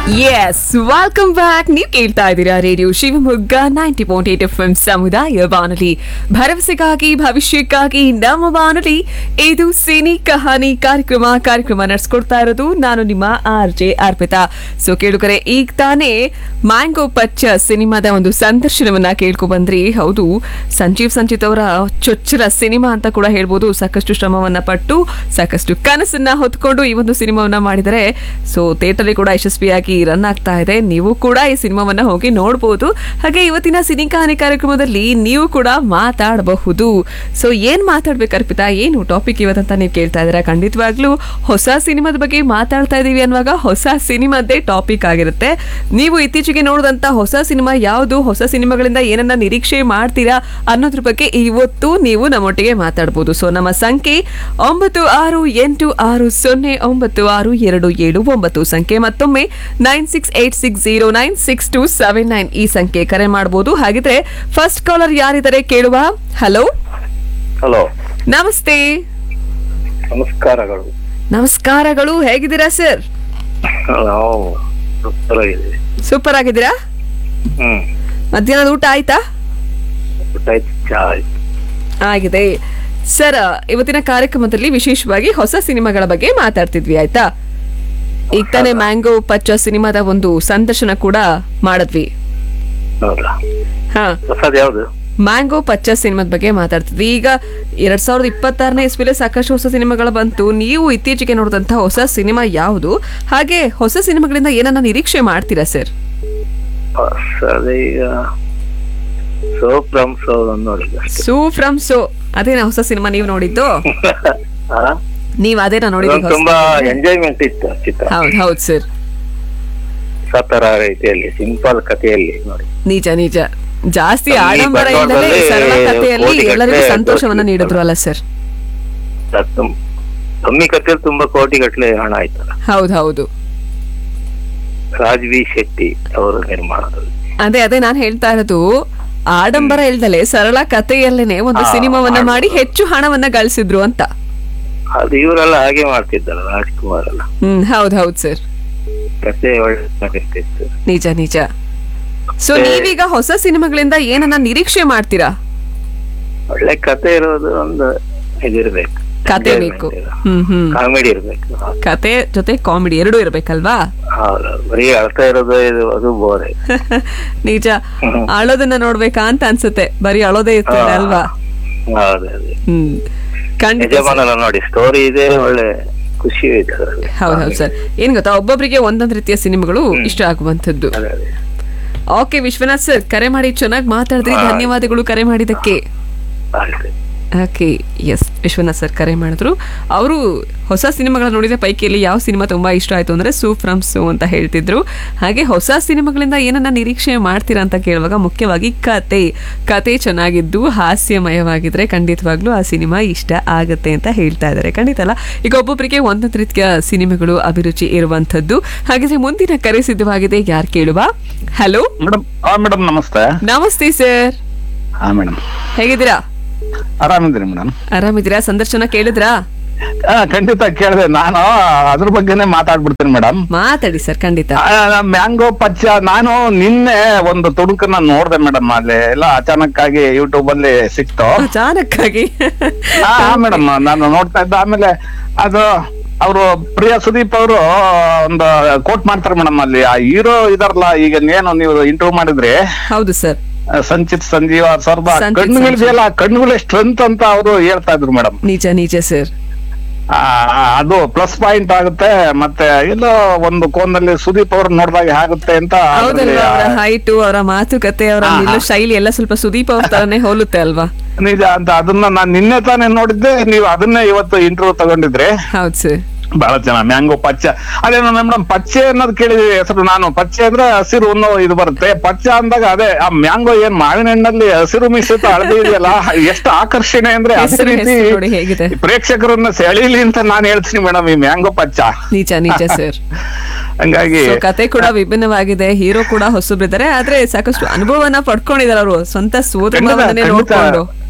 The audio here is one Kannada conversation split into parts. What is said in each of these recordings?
ಎಸ್ ವೆಲ್ಕಮ್ ಬ್ಯಾಕ್ ನೀವು ಕೇಳ್ತಾ ಇದ್ದೀರಾ radio Shivamogga ninety point eight F M ಸಮುದಾಯ ಬಾನುಲಿ ಭರವಸೆಗಾಗಿ ಭವಿಷ್ಯಕ್ಕಾಗಿ ನಮ್ಮ ಬಾನುಲಿ ಇದು ಸಿನಿ ಕಹಾನಿ ಕಾರ್ಯಕ್ರಮ ಕಾರ್ಯಕ್ರಮ ನಡೆಸ್ಕೊಡ್ತಾ ಇರೋದು ನಾನು ನಿಮ್ಮ ಆರ್ ಜೆ ಅರ್ಪಿತಾ ಸೊ ಕೇಳುಗರೆ ಈಗ ತಾನೇ ಮ್ಯಾಂಗೋ ಪಚ್ಚ ಸಿನಿಮಾದ ಒಂದು ಸಂದರ್ಶನವನ್ನ ಕೇಳ್ಕೊ ಬಂದ್ರಿ ಹೌದು ಸಂಜೀವ್ ಸಂಚಿತ್ ಅವರ ಚೊಚ್ಚಲ ಸಿನಿಮಾ ಅಂತ ಕೂಡ ಹೇಳ್ಬೋದು ಸಾಕಷ್ಟು ಶ್ರಮವನ್ನ ಪಟ್ಟು ಸಾಕಷ್ಟು ಕನಸನ್ನ ಹೊತ್ಕೊಂಡು ಈ ಒಂದು ಸಿನಿಮಾವನ್ನ ಮಾಡಿದರೆ ಸೊ ಥಿಯೇಟರ್ ಕೂಡ ಯಶಸ್ವಿಯಾಗಿ ರನ್ ಆಗ್ತಾ ಇದೆ ನೀವು ಕೂಡ ಈ ಸಿನಿಮಾವನ್ನ ಹೋಗಿ ನೋಡಬಹುದು ಹಾಗೆ ಇವತ್ತಿನ ಸಿನಿ ಕಹಾನಿ ಕಾರ್ಯಕ್ರಮದಲ್ಲಿ ನೀವು ಕೂಡ ಮಾತಾಡಬಹುದು ಸೊ ಏನ್ ಮಾತಾಡ್ಬೇಕು ಅರ್ಪಿತಾ ಏನು ಟಾಪಿಕ್ ಇವತ್ತಂತ ನೀವು ಕೇಳ್ತಾ ಇದ್ದೀರಾ ಖಂಡಿತವಾಗ್ಲೂ ಹೊಸ ಸಿನಿಮಾದ ಬಗ್ಗೆ ಮಾತಾಡ್ತಾ ಇದೀವಿ ಅನ್ನುವಾಗ ಹೊಸ ಸಿನಿಮಾದ್ದೇ ಟಾಪಿಕ್ ಆಗಿರುತ್ತೆ ನೀವು ಇತ್ತೀಚೆಗೆ ನೋಡಿದಂತ ಹೊಸ ಸಿನಿಮಾ ಯಾವುದು ಹೊಸ ಸಿನಿಮಾಗಳಿಂದ ಏನನ್ನ ನಿರೀಕ್ಷೆ ಮಾಡ್ತೀರಾ ಅನ್ನೋದ್ರ ಬಗ್ಗೆ ಇವತ್ತು ನೀವು ನಮ್ಮೊಟ್ಟಿಗೆ ಮಾತಾಡ್ಬೋದು ಸೊ ನಮ್ಮ ಸಂಖ್ಯೆ ಒಂಬತ್ತು ಆರು ಎಂಟು ಆರು ಸೊನ್ನೆ ಒಂಬತ್ತು ಆರು ಎರಡು ಏಳು ಒಂಬತ್ತು ಸಂಖ್ಯೆ ಮತ್ತೊಮ್ಮೆ nine six eight six zero nine six two seven nine ಈ ಸಂಖ್ಯೆ ಕರೆ ಮಾಡಬಹುದು ಹಾಗಿದ್ರೆ ಫಸ್ಟ್ ಕಾಲರ್ ಯಾರಿದ್ದಾರೆ ಕೇಳುವ ಹಲೋ ಹಲೋ ನಮಸ್ತೆ ನಮಸ್ಕಾರಗಳು ನಮಸ್ಕಾರಗಳು ಹೇಗಿದ್ದೀರಾ ಸರ್ ನಾವು ಸುತ್ತಲಾಗಿದ್ದೀವಿ ಸೂಪರ್ ಆಗಿದ್ದೀರಾ ಹ್ಮ್ ಮಧ್ಯಾಹ್ನದ ಊಟ ಆಯ್ತಾ ಊಟ ಆಯ್ತು ಚಾ ಆಯ್ತು ಆಗಿದೆ ಸರ್ ಇವತ್ತಿನ ಕಾರ್ಯಕ್ರಮದಲ್ಲಿ ವಿಶೇಷವಾಗಿ ಹೊಸ ಸಿನಿಮಾಗಳ ಬಗ್ಗೆ ಮಾತಾಡ್ತಿದ್ವಿ ಆಯ್ತಾ ಈಗ ತಾನೇ ಮ್ಯಾಂಗೋ ಪಚ್ಚ ಸಿನಿಮಾದ ಒಂದು ಸಂದರ್ಶನ ಕೂಡ ಮಾಡಿದ್ವಿ ಹೌದಾ ಹಾ ಹೊಸದು ಯಾವ್ದು ಮ್ಯಾಂಗೋ ಪಚ್ಚ ಸಿನಿಮಾದ ಬಗ್ಗೆ ಮಾತಾಡ್ತಿದ್ವಿ ಈಗ ಎರಡ್ ಸಾವಿರದ ಇಪ್ಪತ್ತಾರನೇ ಇಸ್ವಿಲೆ ಸಾಕಷ್ಟು ಹೊಸ ಸಿನಿಮಾಗಳು ಬಂತು ನೀವು ಇತ್ತೀಚೆಗೆ ನೋಡಿದಂತ ಹೊಸ ಸಿನಿಮಾ ಯಾವುದು ಹಾಗೆ ಹೊಸ ಸಿನಿಮಾಗಳಿಂದ ಏನನ್ನ ನಿರೀಕ್ಷೆ ಮಾಡ್ತೀರಾ ಸರ್ ಹೊಸದು ಈಗ ಸೋ ಫ್ರಮ್ ಸೋ ನೋಡಿದ ಸೂ ಫ್ರಮ್ ಸೋ ಅದೇನಾ ಹೊಸ ಸಿನಿಮಾ ನೀವು ನೋಡಿದ್ದು ನೀವ್ ಅದೇನಾ ನೋಡಿದ್ದು ತುಂಬಾ ಎಂಜಾಯ್ಮೆಂಟ್ ಇತ್ತು ಚಿತ್ರ ಹೌದ್ ಹೌದ್ ಸರ್ ಸತರ ರೀತಿಯಲ್ಲಿ ಸಿಂಪಲ್ ಕಥೆಯಲ್ಲಿ ನೋಡಿ ನಿಜ ನಿಜ ಜಾಸ್ತಿ ಕಮ್ಮಿ ಆಡಂಬರ ಇಲ್ಲದೆ ಬಂಡವಾಳದಲ್ಲಿ ಸರಳ ಕಥೆಯಲ್ಲಿ ಕೋಟಿಗಟ್ಟಲೆ ಎಲ್ಲರಿಗೂ ಸಂತೋಷವನ್ನ ತೋರಿಸಿದ್ರು. ನೀಡಿದ್ರು ಅಲ್ಲ ಸರ್ ಅದು ತುಂ- ಕಮ್ಮಿ ಕಥೆಯಲ್ಲಿ ತುಂಬಾ ಕೋಟಿ ಗಟ್ಟಲೆ ಹಣ ಆಯ್ತಲ್ಲ ಹೌದ್ ಹೌದು ರಾಜ್ವಿ ಶೆಟ್ಟಿ ಅವರ ನಿರ್ಮಾಣದಲ್ಲಿ ಅದೇ ಅದೇ ನಾನ್ ಹೇಳ್ತಾ ಇರೋದು ಆಡಂಬರ ಇಲ್ದಲೆ ಸರಳ ಕಥೆಯಲ್ಲೇನೆ ಒಂದು ಹಾ, ಸಿನಿಮಾವನ್ನ ಆಡಂಬರ. ಮಾಡಿ ಹೆಚ್ಚು ಹಣವನ್ನ ಗಳಿಸಿದ್ರು ಅಂತ ಅದು ಇವರೆಲ್ಲ ಹಾಗೆ ಮಾಡ್ತಿದ್ದಲ್ಲ ರಾಜ್ಕುಮಾರ್ ಎಲ್ಲ ಹ್ಮ್ ಹೌದ್ ಹೌದ್ ಸರ್ ಕಥೆ ಒಳ್ಳೆ ಇತ್ತು ನಿಜ ನಿಜ ಸೊ ಮತ್ತೆ- ನೀವೀಗ ಹೊಸ ಸಿನಿಮಾಗಳಿಂದ ಏನನ್ನ ನಿರೀಕ್ಷೆ ಮಾಡ್ತೀರಾ ಒಳ್ಳೆ ಕತೆ ಇರೋದು ಒಂದು ಇದಿರ್ಬೇಕು ಕತೆ ಬೇಕು ಹ್ಮ್ ಹ್ಮ್ ಕಾಮಿಡಿ ಇರ್ಬೇಕು ಕತೆ ಜೊತೆ ಕಾಮಿಡಿ ಎರಡೂ ಇರ್ಬೇಕಲ್ವಾ ಹೌದು ಬರೀ ಅಳ್ತಾ ಇರೋದು ಇದು ಅದು ಬೋರೆ ನಿಜ ಹ್ಮ್. ಅಳೋದನ್ನ ನೋಡ್ಬೇಕಾ ಅಂತ ಅನ್ಸುತ್ತೆ ಬರೀ ಅಳೋದೇ ಇರ್ತದೆ ಹಾ. ಅಲ್ವಾ ಹೌದು ಅದೇ ಹ್ಮ್ ಖಂಡಿತ sir. ಯಜಮಾನನ ನೋಡಿ ಸ್ಟೋರಿ ಇದೆ ಒಳ್ಳೆ ಖುಷಿ ಇದೆ ಅದರಲ್ಲಿ ಹೌದ್ ಹೌದು ಸರ್ ಏನ್ ಗೊತ್ತಾ ಒಬ್ಬೊಬ್ಬರಿಗೆ ಒಂದೊಂದ್ ರೀತಿಯ ಸಿನಿಮಾಗಳು ಇಷ್ಟ ಆಗುವಂತದ್ದು ಅದೇ ಅದೇ ಓಕೆ ವಿಶ್ವನಾಥ್ ಸರ್ ಕರೆ ಮಾಡಿ ಚೆನ್ನಾಗಿ ಮಾತಾಡಿದ್ರಿ ಹಾ. ಧನ್ಯವಾದಗಳು ಕರೆ ಮಾಡಿದ್ದಕ್ಕೆ ಆಯ್ತು ಓಕೆ ಎಸ್ ವಿಶ್ವನಾಥ್ ಸರ್ ಕರೆ ಮಾಡಿದ್ರು ಅವರು ಹೊಸ ಸಿನಿಮಾಗಳ ನೋಡಿದ ಪೈಕಿಯಲ್ಲಿ ಯಾವ ಸಿನಿಮಾ ತುಂಬಾ ಇಷ್ಟ ಆಯ್ತು ಅಂದ್ರೆ ಸೂ ಫ್ರಮ್ ಸೂ ಅಂತ ಹೇಳ್ತಿದ್ರು ಹಾಗೆ ಹೊಸ ಸಿನಿಮಾಗಳಿಂದ ಏನನ್ನ ನಿರೀಕ್ಷೆ ಮಾಡ್ತೀರಾ ಅಂತ ಕೇಳುವಾಗ ಮುಖ್ಯವಾಗಿ ಕತೆ ಕತೆ ಚೆನ್ನಾಗಿದ್ದು ಹಾಸ್ಯಮಯವಾಗಿದ್ರೆ ಖಂಡಿತವಾಗ್ಲೂ ಆ ಸಿನಿಮಾ ಇಷ್ಟ ಆಗುತ್ತೆ ಅಂತ ಹೇಳ್ತಾ ಇದ್ದಾರೆ ಖಂಡಿತ ಅಲ್ಲ ಈಗ ಒಬ್ಬೊಬ್ಬರಿಗೆ ಒಂದೊಂದು ರೀತಿಯ ಸಿನಿಮಾಗಳು ಅಭಿರುಚಿ ಇರುವಂತದ್ದು ಹಾಗಿದ್ರೆ ಮುಂದಿನ ಕರೆ ಸಿದ್ಧವಾಗಿದೆ ಯಾರು ಕೇಳುವ ಹಲೋ ಮೇಡಮ್ ಹಾ ಮೇಡಮ್ ನಮಸ್ತೆ ನಮಸ್ತೆ ಸರ್ ಹಾ ಮೇಡಮ್ ಹೇಗಿದ್ದೀರಾ ಆರಾಮಿದ್ದೀರಿ ಮೇಡಮ್ ಆರಾಮಿದ್ದೀರಾ ಸಂದರ್ಶನ ಕೇಳಿದ್ರಾ ಹಾ ಖಂಡಿತ ಕೇಳಿದೆ ನಾನು ಅದ್ರ ಬಗ್ಗೆನೇ ಮಾತಾಡ್ಬಿಡ್ತೀನಿ ಮೇಡಮ್ ಮಾತಾಡಿ ಸರ್ ಖಂಡಿತ ಮ್ಯಾಂಗೋ ಪಚ್ಚ ನಾನು ನಿನ್ನೆ ಒಂದು ತುಣುಕನ್ನ ನೋಡ್ದೆ ಮೇಡಮ್ ಅಲ್ಲಿ ಎಲ್ಲ ಅಚಾನಕ್ ಆಗಿ ಯೂಟ್ಯೂಬ್ ಅಲ್ಲಿ ಸಿಕ್ತು ಅಚಾನಕ್ಕಾಗಿ ಹಾ ಮೇಡಮ್ ನಾನು ನೋಡ್ತಾ ಇದ್ದೆ ಆಮೇಲೆ ಅದು ಅವರು ಪ್ರಿಯಾ ಸುದೀಪ್ ಅವರು ಒಂದು ಕೋಟ್ ಮಾಡ್ತಾರೆ ಮೇಡಮ್ ಅಲ್ಲಿ ಆ ಹೀರೋ ಇದಾರಲ್ಲ ಈಗ ಏನು ನೀವು ಇಂಟರ್ವ್ಯೂ ಮಾಡಿದ್ರಿ ಹೌದು ಸರ್ ಆ, ಸಂಚಿತ್ ಸಂಜೀವ ಸರ್ಬ ಸಂಚಿತ್ ಕಣ್ಣುಗಳಿದೆಯಲ್ಲ ಕಣ್ಣುಗಳೇ ಸ್ಟ್ರೆಂತ್ ಅಂತ ಅವರು ಹೇಳ್ತಾ ಇದ್ರು ಮೇಡಮ್ ನಿಜ ನಿಜ ಸರ್ ಆ, ಅದು ಪ್ಲಸ್ ಪಾಯಿಂಟ್ ಆಗುತ್ತೆ ಮತ್ತೆ ಎಲ್ಲೋ ಒಂದು ಕೋನಲ್ಲಿ ಸುದೀಪ್ ಅವ್ರು ನೋಡಿದಾಗ ಆಗುತ್ತೆ ಅಂತ ಅದ್ರಲ್ಲಿ, ಹೌದಲ್ವಾ ಅವರ ಆ, ಹೈಟು ಅವರ ಮಾತುಕತೆ ಅವರ ಹಾ, ನಿಲ್ಲೋ ಹಾ. ಶೈಲಿ ಎಲ್ಲ ಸ್ವಲ್ಪ ಸುದೀಪ್ ಅವ್ರ ತರನೇ ಹೋಲುತ್ತೆ ಅಲ್ವಾ ನಿಜ ಅಂತ ಅದನ್ನ ನಾನ್ ನಿನ್ನೆ ತಾನೇ ನೋಡಿದ್ದೆ ನೀವು ಅದನ್ನೇ ಇವತ್ತು ಇಂಟರ್ವ್ಯೂ ತಗೊಂಡಿದ್ರಿ ಹೌದು ಸರ್ ಬಹಳ ಚೆನ್ನಾಗಿ ಮ್ಯಾಂಗೋ ಪಚ್ಚ ಅದೇನೋ ಮೇಡಮ್ ಪಚ್ಚೆ ಅನ್ನೋದು ಕೇಳಿದ್ವಿ ಹೆಸರು ನಾನು ಪಚ್ಚೆ ಅಂದ್ರೆ ಹಸಿರು ಅನ್ನೋ ಇದು ಬರುತ್ತೆ ಪಚ್ಚ ಅಂದಾಗ ಅದೇ ಆ ಮ್ಯಾಂಗೋ ಏನ್ ಮಾವಿನ ಹಣ್ಣಲ್ಲಿ ಹಸಿರು ಮಿಶ್ರಿತ ಹಳದಿ ಇದೆಯಲ್ಲ ಎಷ್ಟು ಆಕರ್ಷಣೆ ಅಂದ್ರೆ ಅದೇ ಹೆಸರು ರೀತಿ ಹೆಸರು ನೋಡಿ ಹೇಗಿದೆ ಪ್ರೇಕ್ಷಕರನ್ನ ಸೆಳೀಲಿ ಅಂತ ನಾನು ಹೇಳ್ತೀನಿ ಮೇಡಮ್ ಈ ಮ್ಯಾಂಗೋ ಪಚ್ಚ ನಿಜ ನಿಜ ಸರ್ ಹಂಗಾಗಿ ಸೊ ಕತೆ ಕೂಡ ವಿಭಿನ್ನವಾಗಿದೆ ಹೀರೋ ಕೂಡ ಹೊಸಬ್ರಿದ್ದಾರೆ ಆದ್ರೆ ಸಾಕಷ್ಟು ಅನುಭವನ ಪಡ್ಕೊಂಡಿದ್ದಾರೆ ಅವರು ಸ್ವಂತ ಸೋದರ ಖಂಡಿತ, ಮಾವನನ್ನೇ ಖಂಡಿತ. ನೋಡ್ಕೊಂಡು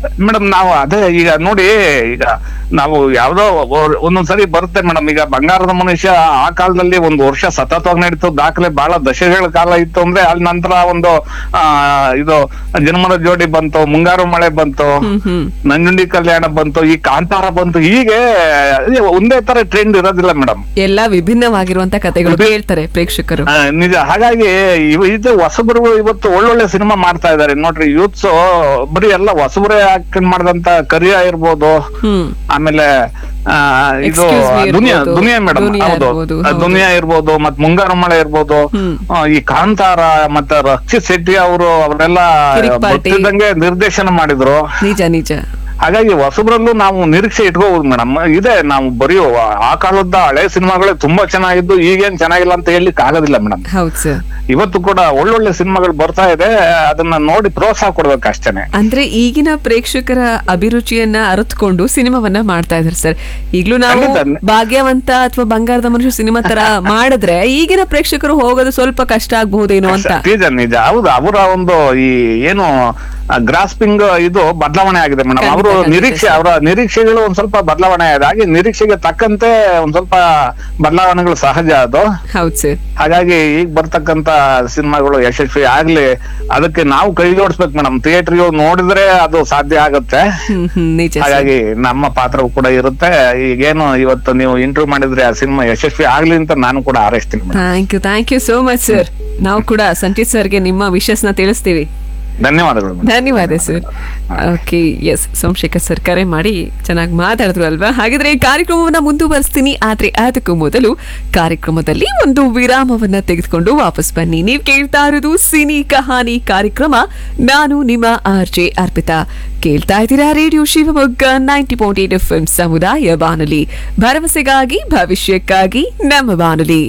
ಮೇಡಮ್ ನಾವು ಅದೇ ಈಗ ನೋಡಿ ಈಗ ನಾವು ಯಾವ್ದೋ ಒ- ಒಂದೊಂದ್ಸರಿ ಬರುತ್ತೆ ಮೇಡಮ್ ಈಗ ಬಂಗಾರದ ಮನುಷ್ಯ ಆ ಕಾಲದಲ್ಲಿ ಒಂದು ವರ್ಷ ಸತತವಾಗಿ ನಡೀತು ದಾಖಲೆ ಬಹಳ ದಶಕಗಳ ಕಾಲ ಇತ್ತು ಅಂದ್ರೆ ಅಲ್ಲಿ ನಂತರ ಒಂದು ಆ ಇದು ಜನ್ಮದ ಜೋಡಿ ಬಂತು ಮುಂಗಾರು ಮಳೆ ಬಂತು ಹ್ಮ್ ಹ್ಮ್ ನಂಜುಂಡಿ ಕಲ್ಯಾಣ ಬಂತು ಈ ಕಾಂತಾರ ಬಂತು ಹೀಗೆ ಅದೇ ಒಂದೇ ತರ ಟ್ರೆಂಡ್ ಇರೋದಿಲ್ಲ ಮೇಡಮ್ ಎಲ್ಲಾ ವಿಭಿನ್ನವಾಗಿರುವಂತ ಕಥೆಗಳು ಕೇಳ್ತಾರೆ ಪ್ರೇಕ್ಷಕರು ನಿಜ ಹಾಗಾಗಿ ಇವ- ಇದು ಹೊಸಬರು ಇವತ್ತು ಒಳ್ಳೊಳ್ಳೆ ಸಿನಿಮಾ ಮಾಡ್ತಾ ಇದಾರೆ ನೋಡ್ರಿ ಯೂತ್ಸ್ ಬರೀ ಎಲ್ಲ ಹೊಸಬರೇ ಹಾಕೊಂಡ್ ಮಾಡಿದಂತ ಕರಿಯ ಇರ್ಬೋದು ಹ್ಮ್ ಆಮೇಲೆ ಆ, ಇದು Excuse me ದುನಿಯಾ ಇರ್ಬೋದು. ದುನಿಯಾ ಮೇಡಮ್ ದುನಿಯಾ ಹೌದು ಇರ್ಬೋದು, ಆ, ಹೌದು. ದುನಿಯಾ ಇರ್ಬೋದು ಮತ್ ಮುಂಗಾರು ಮಳೆ ಇರ್ಬೋದು ಹ್ಮ್. ಆ, ಈ ಕಾಂತಾರ ಮತ್ತೆ ರಕ್ಷಿತ್ ಶೆಟ್ಟಿ ಅವರು ಅವರೆಲ್ಲ ಕಿರಿಕ್ ಪಾರ್ಟಿ. ಗೊತ್ತಿದ್ದಂಗೆ ನಿರ್ದೇಶನ ಮಾಡಿದ್ರು ನಿಜ ನಿಜ ಹಾಗಾಗಿ ಹೊಸಬ್ರಲ್ಲೂ ನಾವು ನಿರೀಕ್ಷೆ ಇಟ್ಕೋಬಹುದು ಮೇಡಮ್ ಇದೆ ನಾವು ಬರೀ ಆ ಕಾಲದ ಹಳೆ ಸಿನಿಮಾಗಳೇ ತುಂಬಾ ಚೆನ್ನಾಗಿದ್ದು ಈಗೇನ್ ಚೆನ್ನಾಗಿಲ್ಲ ಅಂತ ಹೇಳಲಿಕ್ಕೆ ಆಗೋದಿಲ್ಲ ಮೇಡಮ್ ಹೌದ್ ಸರ್ ಇವತ್ತು ಕೂಡ ಒಳ್ಳೊಳ್ಳೆ ಸಿನಿಮಾಗಳು ಬರ್ತಾ ಇದೆ ಅದನ್ನ ನೋಡಿ ಪ್ರೋತ್ಸಾಹ ಕೊಡ್ಬೇಕು ಅಷ್ಟೇನೆ ಅಂದ್ರೆ ಈಗಿನ ಪ್ರೇಕ್ಷಕರ ಅಭಿರುಚಿಯನ್ನ ಅರಿತುಕೊಂಡು ಸಿನಿಮಾವನ್ನ ಮಾಡ್ತಾ ಇದಾರೆ ಸರ್ ಈಗ್ಲೂ ನಾವು ಖಂಡಿತ. ಭಾಗ್ಯವಂತ ಅಥವಾ ಬಂಗಾರದ ಮನುಷ್ಯ ಸಿನಿಮಾ ತರ ಮಾಡಿದ್ರೆ ಈಗಿನ ಪ್ರೇಕ್ಷಕರು ಹೋಗೋದು ಸ್ವಲ್ಪ ಕಷ್ಟ ಆಗ್ಬಹುದೇನೋ ಅಂತ ನಿಜ ನಿಜ ಹೌದು ಅವರ ಒಂದು ಈ ಏನು ಗ್ರಾಸ್ಪಿಂಗ್ ಇದು ಬದಲಾವಣೆ ಆಗಿದೆ ಮೇಡಮ್ ಖಂಡಿತ, ಅವರು ಖಂಡಿತ ನಿರೀಕ್ಷೆ ಸರ್. ಅವರ ನಿರೀಕ್ಷೆಗಳು ಒಂದ್ ಸ್ವಲ್ಪ ಬದಲಾವಣೆ ಆಗಿದೆ ಹಾಗೆ ನಿರೀಕ್ಷೆಗೆ ತಕ್ಕಂತೆ ಒಂದ್ ಸ್ವಲ್ಪ ಬದಲಾವಣೆಗಳು ಸಹಜ ಅದು ಹೌದ್ ಸರ್ ಹಾಗಾಗಿ ಈಗ ಬರ್ತಕ್ಕಂತ ಸಿನಿಮಾಗಳು ಯಶಸ್ವಿ ಆಗ್ಲಿ ಅದಕ್ಕೆ ನಾವು ಕೈ ಜೋಡಿಸ್ಬೇಕು ಮೇಡಮ್ ಥಿಯೇಟರ್ ನೋಡಿದ್ರೆ ಅದು ಸಾಧ್ಯ ಆಗುತ್ತೆ ಹ್ಮ್ ಹ್ಮ್ ನಿಜ ಸರ್ ಹಾಗಾಗಿ ನಮ್ಮ ಪಾತ್ರವು ಕೂಡ ಇರುತ್ತೆ ಈಗೇನು ಇವತ್ತು ನೀವು ಇಂಟರ್ವ್ಯೂ ಮಾಡಿದ್ರೆ ಆ ಸಿನಿಮಾ ಯಶಸ್ವಿ ಆಗ್ಲಿ ಅಂತ ನಾನು ಕೂಡ ಹಾರೈಸ್ತೀನಿ madam thank you thank you so much sir ನಾವು ಕೂಡ ಸಂಚಿತ್ ಸರ್ಗೆ ನಿಮ್ಮ ವಿಶಸ್ನ ತಿಳಿಸ್ತೀವಿ ಧನ್ಯವಾದಗಳು ಮೇಡಮ್ ಧನ್ಯವಾದ sir okay S Somashekhar sir ಕರೆ ಮಾಡಿ ಚೆನ್ನಾಗಿ ಮಾತಾಡಿದ್ರು ಅಲ್ವಾ ಹಾಗಿದ್ರೆ ಈ ಕಾರ್ಯಕ್ರಮವನ್ನ ಮುಂದುವರಿಸ್ತೀನಿ ಆದ್ರೆ ಅದಕ್ಕೂ ಮೊದಲು ಕಾರ್ಯಕ್ರಮದಲ್ಲಿ ಒಂದು ವಿರಾಮವನ್ನ ತೆಗೆದುಕೊಂಡು ವಾಪಸ್ ಬನ್ನಿ ನೀವು ಕೇಳ್ತಾ ಇರೋದು ಸಿನಿ ಕಹಾನಿ ಕಾರ್ಯಕ್ರಮ ನಾನು ನಿಮ್ಮ ಆರ್ ಜೆ ಅರ್ಪಿತಾ ಕೇಳ್ತಾ ಇದ್ದೀರಾ radio Shivamogga ninety point eight F ಸಮುದಾಯ ಬಾನುಲಿ ಭರವಸೆಗಾಗಿ ಭವಿಷ್ಯಕ್ಕಾಗಿ ನಮ್ಮ ಬಾನುಲಿ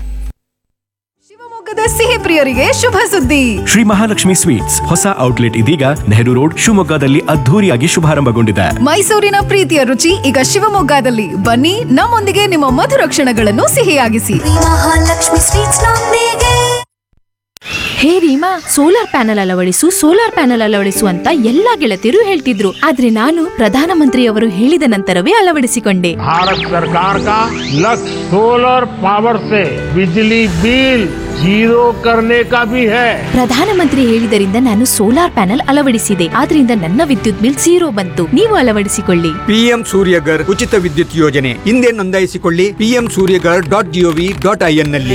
ಶಿವಮೊಗ್ಗದ ಸಿಹಿ ಪ್ರಿಯರಿಗೆ ಶುಭ ಸುದ್ದಿ ಶ್ರೀ ಮಹಾಲಕ್ಷ್ಮಿ ಸ್ವೀಟ್ಸ್ ಹೊಸ ಔಟ್ಲೆಟ್ ಇದೀಗ ನೆಹರು ರೋಡ್ ಶಿವಮೊಗ್ಗದಲ್ಲಿ ಅದ್ಧೂರಿಯಾಗಿ ಶುಭಾರಂಭಗೊಂಡಿದೆ ಮೈಸೂರಿನ ಪ್ರೀತಿಯ ರುಚಿ ಈಗ ಶಿವಮೊಗ್ಗದಲ್ಲಿ ಬನ್ನಿ ನಮ್ಮೊಂದಿಗೆ ನಿಮ್ಮ ಮಧುರ ಕ್ಷಣಗಳನ್ನು ಸಿಹಿಯಾಗಿಸಿ ಮಹಾಲಕ್ಷ್ಮಿ ಸ್ವೀಟ್ಸ್ ನೊಂದಿಗೆ ಹೇ ರೀಮಾ ಸೋಲಾರ್ ಪ್ಯಾನೆಲ್ ಅಳವಡಿಸು ಸೋಲಾರ್ ಪ್ಯಾನೆಲ್ ಅಳವಡಿಸು ಅಂತ ಎಲ್ಲಾ ಗೆಳತಿಯರು ಹೇಳ್ತಿದ್ರು ಆದ್ರೆ ನಾನು ಪ್ರಧಾನಮಂತ್ರಿಯವರು ಹೇಳಿದ ನಂತರವೇ ಅಳವಡಿಸಿಕೊಂಡೆ भारत सरकार का लक्ष्य सोलर पावर से बिजली बिल जीरो करने का भी है ಪ್ರಧಾನಮಂತ್ರಿ ಹೇಳಿದರಿಂದ ನಾನು ಸೋಲಾರ್ ಪ್ಯಾನೆಲ್ ಅಳವಡಿಸಿದೆ ಆದ್ರಿಂದ ನನ್ನ ವಿದ್ಯುತ್ ಬಿಲ್ ಝೀರೋ ಬಂತು ನೀವು ಅಳವಡಿಸಿಕೊಳ್ಳಿ ಪಿಎಂ ಸೂರ್ಯಗರ್ ಉಚಿತ ವಿದ್ಯುತ್ ಯೋಜನೆ ಹಿಂದೆ ನೋಂದಾಯಿಸಿಕೊಳ್ಳಿ PM Suryaghar dot GOV dot IN ನಲ್ಲಿ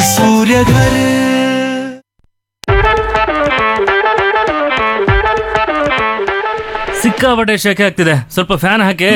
ಸಿಕ್ಕಾಪಟ್ಟೆ ಶೆಕೆ ಆಗ್ತಿದೆ ಸ್ವಲ್ಪ ಫ್ಯಾನ್ ಹಾಕಿ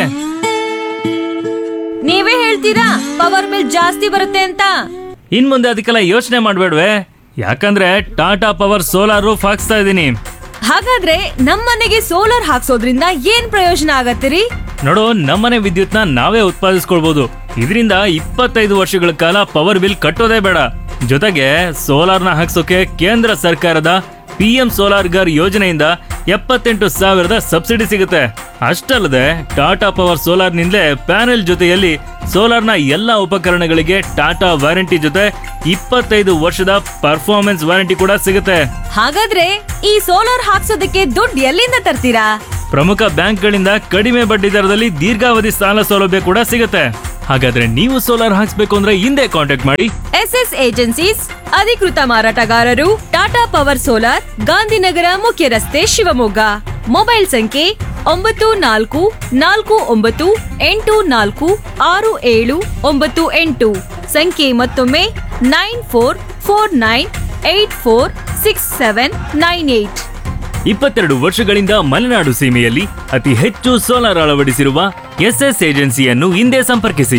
ನೀವೇ ಹೇಳ್ತೀರಾ ಪವರ್ ಬಿಲ್ ಜಾಸ್ತಿ ಬರುತ್ತೆ ಅಂತ ಇನ್ ಮುಂದೆ ಅದಕ್ಕೆಲ್ಲ ಯೋಚನೆ ಮಾಡ್ಬೇಡ್ವೆ ಯಾಕಂದ್ರೆ ಟಾಟಾ ಪವರ್ ಸೋಲಾರ್ ರೂಫ್ ಹಾಕ್ಸ್ತಾ ಇದ್ದೀನಿ ಹಾಗಾದ್ರೆ ನಮ್ಮನೆಗೆ ಸೋಲಾರ್ ಹಾಕ್ಸೋದ್ರಿಂದ ಏನ್ ಪ್ರಯೋಜನ ಆಗತ್ತಿರಿ ನೋಡು ನಮ್ಮನೆ ವಿದ್ಯುತ್ನ ನಾವೇ ಉತ್ಪಾದಿಸ್ಕೊಳ್ಬಹುದು ಇದರಿಂದ ಇಪ್ಪತ್ತೈದು ವರ್ಷಗಳ ಕಾಲ ಪವರ್ ಬಿಲ್ ಕಟ್ಟೋದೇ ಬೇಡ ಜೊತೆಗೆ ಸೋಲಾರ್ನ ಹಾಕ್ಸೋಕೆ ಕೇಂದ್ರ ಸರ್ಕಾರದ ಪಿ ಎಂ ಸೋಲಾರ್ ಗರ್ ಯೋಜನೆಯಿಂದ ಎಪ್ಪತ್ತೆಂಟು ಸಾವಿರದ ಸಬ್ಸಿಡಿ ಸಿಗುತ್ತೆ ಅಷ್ಟಲ್ಲದೆ ಟಾಟಾ ಪವರ್ ಸೋಲಾರ್ನಿಂದಲೇ ಪ್ಯಾನೆಲ್ ಜೊತೆಯಲ್ಲಿ ಸೋಲಾರ್ನ ಎಲ್ಲ ಉಪಕರಣಗಳಿಗೆ ಟಾಟಾ ವಾರಂಟಿ ಜೊತೆ ಇಪ್ಪತ್ತೈದು ವರ್ಷದ ಪರ್ಫಾರ್ಮೆನ್ಸ್ ವಾರಂಟಿ ಕೂಡ ಸಿಗುತ್ತೆ ಹಾಗಾದ್ರೆ ಈ ಸೋಲಾರ್ ಹಾಕ್ಸೋದಕ್ಕೆ ದುಡ್ಡು ಎಲ್ಲಿಂದ ತರ್ತೀರಾ ಪ್ರಮುಖ ಬ್ಯಾಂಕ್ಗಳಿಂದ ಕಡಿಮೆ ಬಡ್ಡಿ ದರದಲ್ಲಿ ದೀರ್ಘಾವಧಿ ಸಾಲ ಸೌಲಭ್ಯ ಕೂಡ ಸಿಗುತ್ತೆ ಹಾಗಾದ್ರೆ ನೀವು ಸೋಲಾರ್ ಹಾಕ್ಸ್ಬೇಕು ಅಂದ್ರೆ ಹಿಂದೆ ಕಾಂಟ್ಯಾಕ್ಟ್ ಮಾಡಿ ಎಸ್ ಎಸ್ ಏಜೆನ್ಸೀಸ್ ಅಧಿಕೃತ ಮಾರಾಟಗಾರರು ಟಾಟಾ ಪವರ್ ಸೋಲಾರ್ ಗಾಂಧಿನಗರ ಮುಖ್ಯ ರಸ್ತೆ ಶಿವಮೊಗ್ಗ ಮೊಬೈಲ್ ಸಂಖ್ಯೆ ಒಂಬತ್ತು ನಾಲ್ಕು ನಾಲ್ಕು ಒಂಬತ್ತು ಎಂಟು ನಾಲ್ಕು ಆರು ಏಳು ಒಂಬತ್ತು ಎಂಟು ಸಂಖ್ಯೆ ಮತ್ತೊಮ್ಮೆ nine four four nine eight four six seven nine eight ಇಪ್ಪತ್ತೆರಡು ವರ್ಷಗಳಿಂದ ಮಲೆನಾಡು ಸೀಮೆಯಲ್ಲಿ ಅತಿ ಹೆಚ್ಚು ಸೋಲಾರ್ ಅಳವಡಿಸಿರುವ ಎಸ್ಎಸ್ ಏಜೆನ್ಸಿಯನ್ನು ಹಿಂದೆ ಸಂಪರ್ಕಿಸಿ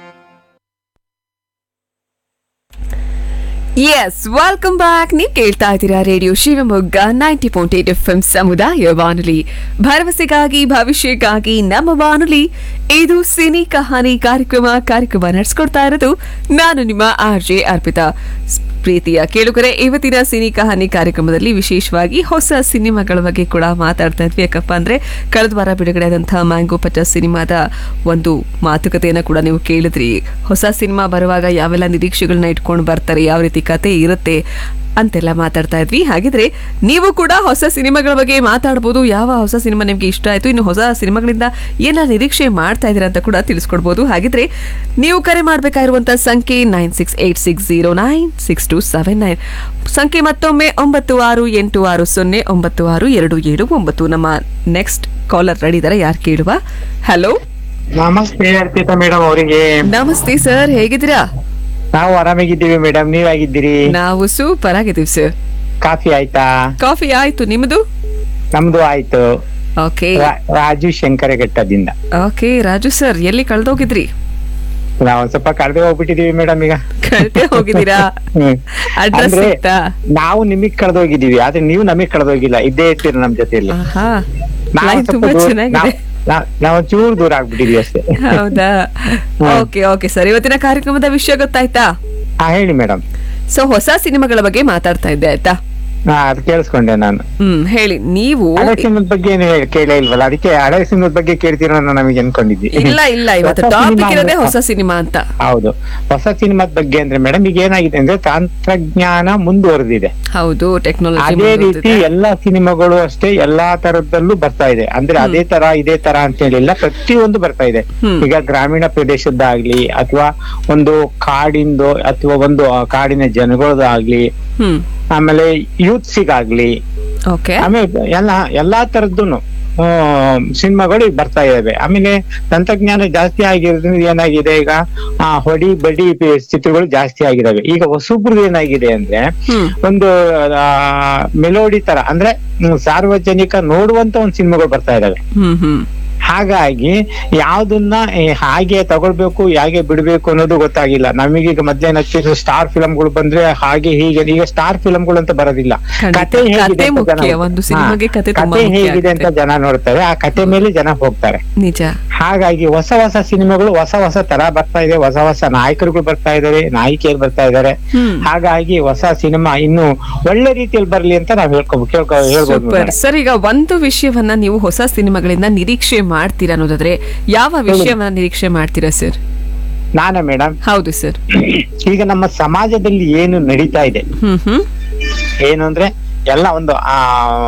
ಎಸ್ ವೆಲ್ಕಮ್ ಬ್ಯಾಕ್ ನೀವು ಕೇಳ್ತಾ ಇದ್ದೀರಾ radio Shivamogga ninety point eight F M ಸಮುದಾಯ ಬಾನುಲಿ ಭರವಸೆಗಾಗಿ ಭವಿಷ್ಯಕ್ಕಾಗಿ ನಮ್ಮ ಬಾನುಲಿ ಇದು ಸಿನಿ ಕಹಾನಿ ಕಾರ್ಯಕ್ರಮ ಕಾರ್ಯಕ್ರಮ ನಡೆಸ್ಕೊಡ್ತಾ ಇರೋದು ನಾನು ನಿಮ್ಮ ಆರ್ ಜೆ ಅರ್ಪಿತಾ ಸ್- ಪ್ರೀತಿಯ ಕೇಳುಗರೆ ಇವತ್ತಿನ ಸಿನಿ ಕಹಾನಿ ಕಾರ್ಯಕ್ರಮದಲ್ಲಿ ವಿಶೇಷವಾಗಿ ಹೊಸ ಸಿನಿಮಾಗಳ ಬಗ್ಗೆ ಕೂಡ ಮಾತಾಡ್ತಾ ಇದ್ವಿ ಯಾಕಪ್ಪ ಅಂದ್ರೆ ಕಳೆದ ವಾರ ಬಿಡುಗಡೆ ಆದಂತಹ ಮ್ಯಾಂಗೋ ಪಚ್ಚ ಸಿನಿಮಾದ ಒಂದು ಮಾತುಕತೆಯನ್ನ ಕೂಡ ನೀವು ಕೇಳಿದ್ರಿ ಹೊಸ ಸಿನಿಮಾ ಬರುವಾಗ ಯಾವೆಲ್ಲ ನಿರೀಕ್ಷೆಗಳನ್ನ ಇಟ್ಕೊಂಡು ಬರ್ತಾರೆ ಯಾವ ರೀತಿ ಕತೆ ಇರುತ್ತೆ ಅಂತೆಲ್ಲ ಮಾತಾಡ್ತಾ ಇದ್ವಿ ಹಾಗಿದ್ರೆ ನೀವು ಕೂಡ ಹೊಸ ಸಿನಿಮಾಗಳ ಬಗ್ಗೆ ಮಾತಾಡ್ಬೋದು ಯಾವ ಹೊಸ ಸಿನಿಮಾ ನಿಮ್ಗೆ ಇಷ್ಟ ಆಯ್ತು ಇನ್ನು ಹೊಸ ಸಿನಿಮಾಗಳಿಂದ ಏನ ನಿರೀಕ್ಷೆ ಮಾಡ್ತಾ ಇದ್ದೀರಾ ಅಂತ ಕೂಡ ತಿಳಿಸ್ಕೊಡ್ಬೋದು ಹಾಗಿದ್ರೆ ನೀವು ಕರೆ ಮಾಡಬೇಕಾಗಿರುವಂತ ಸಂಖ್ಯೆ nine six eight six zero nine six two seven nine ಸಂಖ್ಯೆ ಮತ್ತೊಮ್ಮೆ ಒಂಬತ್ತು ಆರು ಎಂಟು ಆರು ಸೊನ್ನೆ ಒಂಬತ್ತು ಆರು ಎರಡು ಏಳು ಒಂಬತ್ತು ನಮ್ಮ ನೆಕ್ಸ್ಟ್ ಕಾಲರ್ ರೆಡಿ ಇದಾರೆ ಯಾರು ಕೇಳುವ ಹಲೋ ನಮಸ್ತೆ ಅರ್ಪಿತಾ ಮೇಡಮ್ ಅವರಿಗೆ ನಮಸ್ತೆ ಸರ್ ಹೇಗಿದ್ದೀರಾ ನಾವು ಆರಾಮಾಗಿದ್ದೀವಿ ಮೇಡಮ್ ನೀವಾಗಿದ್ದೀರಿ ನಾವು ಸೂಪರ್ ಆಗಿದ್ದೀವಿ ಸರ್ ಕಾಫಿ ಆಯ್ತಾ ಕಾಫಿ ಆಯ್ತು ನಿಮ್ಮದು ನಮ್ದು ಆಯ್ತು ಓಕೆ ರಾ- ರಾಜು ಶಂಕರಘಟ್ಟದಿಂದ ಓಕೆ ರಾಜು ಸರ್ ಎಲ್ಲಿ ಕಳ್ದೋಗಿದ್ರಿ ನಾವು ಒಂದ್ ಸ್ವಲ್ಪ ಕಳೆದು ಹೋಗ್ಬಿಟ್ಟಿದೀವಿ ಮೇಡಮ್ ಈಗ ಕಳ್ದೆ ಹೋಗಿದ್ದೀರಾ ಹ್ಮ್. ಅಡ್ರೆಸ್ ಅಂದ್ರೆ ಸಿಗ್ತಾ ನಾವು ನಿಮಗ್ ಕಳೆದೋಗಿದ್ದೀವಿ ಆದ್ರೆ ನೀವು ನಮಗ್ ಕಳೆದೋಗಿಲ್ಲ ಇದ್ದೇ ಇರ್ತೀರಿ ನಮ್ ಜೊತೆಯಲ್ಲಿ ಆಹಾ ನಾವು ಲೈನ್ ಸ್ವಲ್ಪ ತುಂಬಾ ದೂರ- ಚೆನ್ನಾಗಿದೆ ನಾವ್- ನಾವ್- ನಾವ್ ಚೂರು ದೂರ ಆಗ್ಬಿಟ್ಟಿದೀವಿ ಅಷ್ಟೇ ಹೌದಾ ಓಕೆ ಓಕೆ ಸರ್ ಇವತ್ತಿನ ಕಾರ್ಯಕ್ರಮದ ವಿಷಯ ಗೊತ್ತಾಯ್ತಾ ಹಾ ಹೇಳಿ ಮೇಡಮ್ ಸೊ ಹೊಸ ಸಿನಿಮಾಗಳ ಬಗ್ಗೆ ಮಾತಾಡ್ತಾ ಇದ್ದೆ ಆಯ್ತಾ ಹಾ ಅದು ಕೇಳಿಸ್ಕೊಂಡೆ ನಾನು ಹ್ಮ್ ಹೇಳಿ ನೀವು ಹಳೆ ಸಿನಿಮಾದ ಬಗ್ಗೆ ಏನು ಹೇಳಿ- ಕೇಳೇ ಇಲ್ವಲ್ಲ ಅದಕ್ಕೆ ಹಳೆ ಸಿನಿಮಾದ ಬಗ್ಗೆ ಕೇಳ್ತೀರೋ ಅನ್ನೋ ನಮಗೆ ಅನ್ಕೊಂಡಿದ್ವಿ ಇಲ್ಲ ಇಲ್ಲ ಇವತ್ತು ಹೊಸ ಟಾಪಿಕ್ ಸಿನಿಮಾ ಇರೋದೇ ಅಂದ್ರೆ- ಹೊಸ ಸಿನಿಮಾ ಅಂತ ಹೌದು ಹೊಸ ಸಿನಿಮಾದ ಬಗ್ಗೆ ಅಂದ್ರೆ ಮೇಡಮ್ ಈಗ ಏನಾಗಿದೆ ಅಂದ್ರೆ ತಂತ್ರಜ್ಞಾನ ಮುಂದುವರೆದಿದೆ ಹೌದು ಟೆಕ್ನಾಲಜಿ ಅದೇ ರೀತಿ ಎಲ್ಲಾ ಸಿನಿಮಾಗಳು ಅಷ್ಟೇ ಎಲ್ಲಾ ತರದಲ್ಲೂ ಬರ್ತಾ ಇದೆ ಅಂದ್ರೆ ಅದೇ ತರ ಇದೇ ತರ ಅಂತ ಹೇಳಿಲ್ಲ ಪ್ರತಿಯೊಂದು ಬರ್ತಾ ಇದೆ ಈಗ ಗ್ರಾಮೀಣ ಪ್ರದೇಶದ್ದಾಗ್ಲಿ ಅಥವಾ ಒಂದು ಕಾಡಿಂದು ಅಥವಾ ಒಂದು ಆ ಕಾಡಿನ ಜನಗಳದಾಗ್ಲಿ ಹ್ಮ್ ಆಮೇಲೆ ಯೂತ್ಸಿಗಾಗ್ಲಿ ಓಕೆ ಆಮೇಲೆ ಎಲ್ಲ ಎಲ್ಲಾ ತರದ್ದು ಸಿನಿಮಾಗಳು ಈಗ ಬರ್ತಾ ಇದಾವೆ ಆಮೇಲೆ ತಂತ್ರಜ್ಞಾನ ಜಾಸ್ತಿ ಆಗಿರೋದ್ರಿಂದ ಏನಾಗಿದೆ ಈಗ ಆ ಹೊಡಿ ಬಡಿ ಪಿ- ಚಿತ್ರಗಳು ಜಾಸ್ತಿ ಆಗಿದಾವೆ ಈಗ ಹೊಸಬ್ರದ್ದು ಏನಾಗಿದೆ ಅಂದ್ರೆ ಒಂದು ಆ, ಮೆಲೋಡಿ ತರ ಅಂದ್ರೆ ಹ್ಮ್, ಸಾರ್ವಜನಿಕ ನೋಡುವಂತ ಒಂದು ಸಿನಿಮಾಗಳು ಬರ್ತಾ ಇದಾವೆ ಹ್ಮ್ ಹ್ಮ್ ಹಾಗಾಗಿ ಯಾವ್ದನ್ನ ಏ, ಹಾಗೆ ತಗೊಳ್ಬೇಕು ಹೇಗೆ ಬಿಡ್ಬೇಕು ಅನ್ನೋದು ಗೊತ್ತಾಗಿಲ್ಲ ನಮಗೀಗ ಮಧ್ಯಾಹ್ನ ಸ್ಟಾರ್ ಫಿಲಂಗಳು ಬಂದ್ರೆ ಹಾಗೆ ಹೀಗೆ ಈಗ ಸ್ಟಾರ್ ಫಿಲಂಗಳು ಅಂತ ಬರೋದಿಲ್ಲ ಖಂಡಿತ. ಕತೆ ಹೇಗಿದೆ ಕತೆ ಅಂತ ಜನ- ಮುಖ್ಯ. ಒಂದು ಸಿನಿಮಾಗೆ ಹಾ, ಕತೆ ತುಂಬಾ ಕತೆ ಮುಖ್ಯ ಹೇಗಿದೆ ಅಂತ ಜನ ನೋಡ್ತಾರೆ ಆ ಕತೆ ಮೇಲೆ ಜನ ಹೋಗ್ತಾರೆ ನಿಜ ಹಾಗಾಗಿ ಹೊಸ ಹೊಸ ಸಿನಿಮಾಗಳು ಹೊಸ ಹೊಸ ತರ ಬರ್ತಾ ಇದೆ ಹೊಸ ಹೊಸ ನಾಯಕರುಗಳು ಬರ್ತಾ ಇದಾರೆ ನಾಯಕಿಯರು ಬರ್ತಾ ಇದಾರೆ ಹಾಗಾಗಿ ಹೊಸ ಸಿನಿಮಾ ಇನ್ನು ಒಳ್ಳೆ ರೀತಿಯಲ್ಲಿ ಬರ್ಲಿ ಅಂತ ನಾವ್ ಹೇಳ್ಕೊ ಕೇಳ್ಕೊ ಹೇಳ್ಬೋದು ಸೂಪರ್ madam. ಸರ್ ಈಗ ಒಂದು ವಿಷಯವನ್ನ ನೀವು ಹೊಸ ಸಿನಿಮಾಗಳಿಂದ ನಿರೀಕ್ಷೆ ಮಾಡ್ತೀರಾ ಅನ್ನೋದಾದ್ರೆ ಯಾವ ವಿಷಯವನ್ನ ನಿರೀಕ್ಷೆ ಮಾಡ್ತೀರಾ ಸರ್ ನಾನಾ ಮೇಡಮ್ ಹೌದು ಸರ್ ಈಗ ನಮ್ಮ ಸಮಾಜದಲ್ಲಿ ಏನು ನಡೀತಾ ಇದೆ ಹ್ಮ್ ಹ್ಮ್ ಏನು ಅಂದ್ರೆ ಎಲ್ಲ ಒಂದು ಆ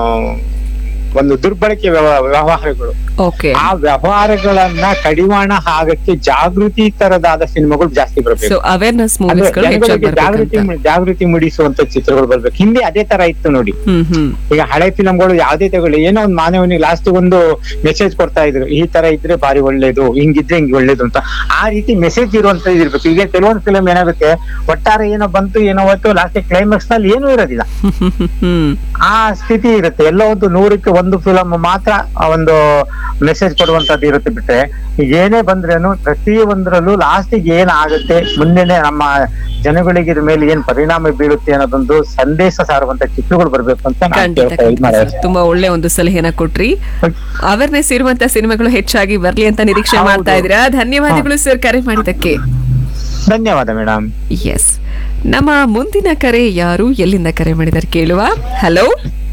ಒಂದು ದುರ್ಬಳಕೆ ವ್ಯವ- ವ್ಯವಹಾರಗಳು ಓಕೆ ಆ ವ್ಯವಹಾರಗಳನ್ನ ಕಡಿವಾಣ ಆಗಕ್ಕೆ ಜಾಗೃತಿ ತರದಾದ ಸಿನಿಮಾಗಳು ಜಾಸ್ತಿ ಸೊ ಬರ್ಬೇಕು ಅವೇರ್ನೆಸ್ ಅಂದ್ರೆ ಮೂವೀಸ್ಗಳು ಹೆಚ್ಚಾಗಿ ಜನಗಳಿಗೆ ಜಾಗೃತಿ ಬರ್ಬೇಕಂತ ಮೂ- ಜಾಗೃತಿ ಮೂಡಿಸುವಂತ ಚಿತ್ರಗಳು ಬರ್ಬೇಕು ಹಿಂದೆ ಅದೇ ತರ ಇತ್ತು ನೋಡಿ ಹ್ಮ್ ಹ್ಮ್ ಈಗ ಹಳೆ ಫಿಲಂಗಳು ಯಾವ್ದೇ ತಗೊಳ್ಳಿ ಏನೋ ಒಂದು ಮಾನವನಿಗೆ ಲಾಸ್ಟ್ ಒಂದು ಮೆಸೇಜ್ ಕೊಡ್ತಾ ಇದ್ರು ಈ ತರ ಇದ್ರೆ ಬಾರಿ ಒಳ್ಳೇದು ಹಿಂಗಿದ್ರೆ ಹಿಂಗ್ ಒಳ್ಳೇದು ಅಂತ ಆ ರೀತಿ ಮೆಸೇಜ್ ಇರುವಂತದ್ದು ಇರ್ಬೇಕು ಈಗ ಕೆಲವೊಂದು ಫಿಲಂ ಏನಾಗುತ್ತೆ ಒಟ್ಟಾರೆ ಏನೋ ಬಂತು ಏನೋ ಹೋಯ್ತು ಲಾಸ್ಟ್ ಕ್ಲೈಮ್ಯಾಕ್ಸ್ ನಲ್ಲಿ ಏನೂ ಇರೋದಿಲ್ಲ ಹ್ಮ್ ಆ ಸ್ಥಿತಿ ಇರುತ್ತೆ ಎಲ್ಲೋ ಒಂದು ನೂರಕ್ಕೆ ಒಂದು ಫಿಲಂ ಮಾತ್ರ ಆ ಒಂದು ಮೆಸೇಜ್ ಕೊಡುವಂತದ್ದು ಇರುತ್ತೆ ಬಿಟ್ರೆ ಈಗ ಏನೇ ಬಂದ್ರೇನು ಪ್ರತಿ ಒಂದರಲ್ಲೂ ಲಾಸ್ಟಿಗೆ ಏನ್ ಆಗುತ್ತೆ ಮುಂದೆನೆ ನಮ್ಮ ಜನಗಳಿಗೆ ಇದ್ರ ಮೇಲೆ ಏನ್ ಪರಿಣಾಮ ಬೀಳುತ್ತೆ ಅನ್ನೋದೊಂದು ಸಂದೇಶ ಸಾರುವಂತ ಚಿತ್ರಗಳು ಬರ್ಬೇಕು ಅಂತ ನಾನ್ ಖಂಡಿತ ಕೇಳ್ತಾ ಇದ್ ಖಂಡಿತ ಮಾಡೋದು. ಸರ್. ತುಂಬಾ ಒಳ್ಳೆ ಒಂದು ಸಲಹೆನ ಕೊಟ್ರಿ ಅವೇರ್ನೆಸ್ ಇರುವಂತ ಸಿನಿಮಾಗಳು ಹೆಚ್ಚಾಗಿ ಬರ್ಲಿ ಅಂತ ನಿರೀಕ್ಷೆ ಮಾಡ್ತಾ ಇದ್ದೀರಾ ಧನ್ಯವಾದಗಳು ಸರ್ ಕರೆ ಮಾಡಿದ್ದಕ್ಕೆ ಧನ್ಯವಾದ ಮೇಡಮ್ ಎಸ್ ನಮ್ಮ ಮುಂದಿನ ಕರೆ ಯಾರು ಎಲ್ಲಿಂದ ಕರೆ ಮಾಡಿದಾರೆ ಕೇಳುವ ಹಲೋ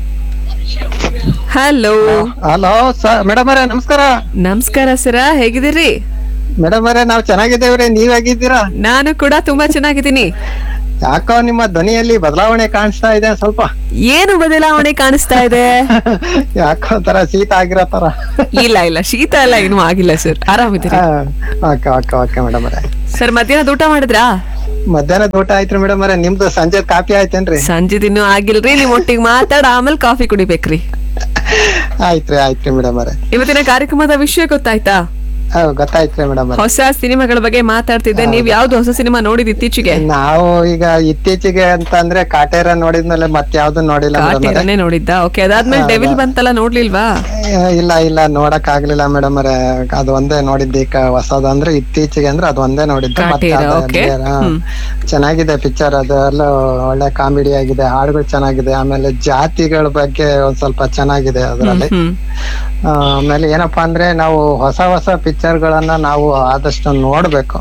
ಹಲೋ ಹಲೋ ಮೇಡಮ್ ಅವರೇ ನಮಸ್ಕಾರ ನಮಸ್ಕಾರ ಸರ ಹೇಗಿದ್ದೀರಿ ಮೇಡಮ್ ಅವರೇ ನಾವ್ ಚೆನ್ನಾಗಿದ್ದೇವ್ರಿ ನೀವ್ ಹೇಗಿದ್ದೀರಾ ನಾನು ಕೂಡ ತುಂಬಾ ಚೆನ್ನಾಗಿದ್ದೀನಿ ಯಾಕೋ ನಿಮ್ಮ ಧ್ವನಿಯಲ್ಲಿ ಬದಲಾವಣೆ ಕಾಣಿಸ್ತಾ ಇದೆ ಸ್ವಲ್ಪ ಏನು ಬದಲಾವಣೆ ಕಾಣಿಸ್ತಾ ಇದೆ ಯಾಕೋ ತರ ಶೀತ ಆಗಿರೋ ತರ ಇಲ್ಲ ಇಲ್ಲ ಶೀತ ಎಲ್ಲ ಇನ್ನೂ ಆಗಿಲ್ಲ ಸರ್ ಆರಾಮಿದ್ದೀರಿ ಓಕೆ ಓಕೆ ಓಕೆ ಮೇಡಮ್ ಅವರೇ ಸರ್ ಮಧ್ಯಾಹ್ನದ ಊಟ ಮಾಡಿದ್ರಾ ಮಧ್ಯಾಹ್ನದ ಊಟ ಆಯ್ತ್ರಿ ಮೇಡಮ್ ಅವರೇ ನಿಮ್ದು ಸಂಜೆ ಕಾಫಿ ಆಯ್ತೇನ್ರಿ ಸಂಜೆದಿನ್ನೂ ಆಗಿಲ್ರಿ ನಿಮ್ ಒಟ್ಟಿಗೆ ಮಾತಾಡ ಆಮೇಲೆ ಕಾಫಿ ಕುಡಿಬೇಕ್ರಿ ಆಯ್ತ್ರಿ ಆಯ್ತ್ರಿ ಮೇಡಮ್ ಅವರೇ ಇವತ್ತಿನ ಕಾರ್ಯಕ್ರಮದ ವಿಷಯ ಗೊತ್ತಾಯ್ತಾ ಗೊತ್ತಾಯ್ತ್ರಿ ಮೇಡಮ್ ಅವರೇ ಹೊಸ ಸಿನಿಮಾಗಳ ಬಗ್ಗೆ ಮಾತಾಡ್ತಿದ್ದೆ ನೀವ್ ಯಾವ್ದು ಹೊಸ ಸಿನಿಮಾ ನೋಡಿದ್ ಇತ್ತೀಚೆಗೆ ನಾವು ಈಗ ಇತ್ತೀಚೆಗೆ ಅಂತ ಅಂದ್ರೆ ಕಾಟೇರ ನೋಡಿದ್ಮೇಲೆ ಮತ್ತೆ ಯಾವ್ದು ನೋಡಿಲ್ಲ ಮೇಡಮ್ ಅವರೇ ಕಾಟೇರನೇ ನೋಡಿದ್ದ ಓಕೆ ಅದಾದ್ಮೇಲೆ ಹಾ, ಡೆವಿಲ್ ಹಾ. ಬಂತಲ್ಲ ನೋಡ್ಲಿಲ್ವಾ ಇಲ್ಲ ಇಲ್ಲ ನೋಡಕ್ ಆಗ್ಲಿಲ್ಲ ಮೇಡಮ್ ಅವರೇ ಅದು ಒಂದೇ ನೋಡಿದ್ದೆ ಈಗ ಹೊಸದು ಅಂದ್ರೆ ಇತ್ತೀಚೆಗೆ ಅಂದ್ರೆ ಅದು ಒಂದೇ ನೋಡಿದ್ದೆ ಮತ್ತೆ ಕಾಟೇರ, ಅದು okay. ಬೇರೆ, ಹಾ. ಹ್ಮ್. ಚೆನ್ನಾಗಿದೆ ಪಿಕ್ಚರ್ ಅದು ಎಲ್ಲ ಒಳ್ಳೆ ಕಾಮಿಡಿ ಆಗಿದೆ ಹಾಡುಗಳು ಚೆನ್ನಾಗಿದೆ ಆಮೇಲೆ ಜಾತಿಗಳ ಬಗ್ಗೆ ಒಂದ್ ಸ್ವಲ್ಪ ಚೆನ್ನಾಗಿದೆ ಅದರಲ್ಲಿ ಹ್ಮ್ ಆಮೇಲೆ ಏನಪ್ಪಾ ಅಂದ್ರೆ ನಾವು ಹೊಸ ಹೊಸ ಪಿಕ್ಚರ್ ಪಿಕ್ಚರ್ ಗಳನ್ನ ನಾವು ಆದಷ್ಟು ನೋಡ್ಬೇಕು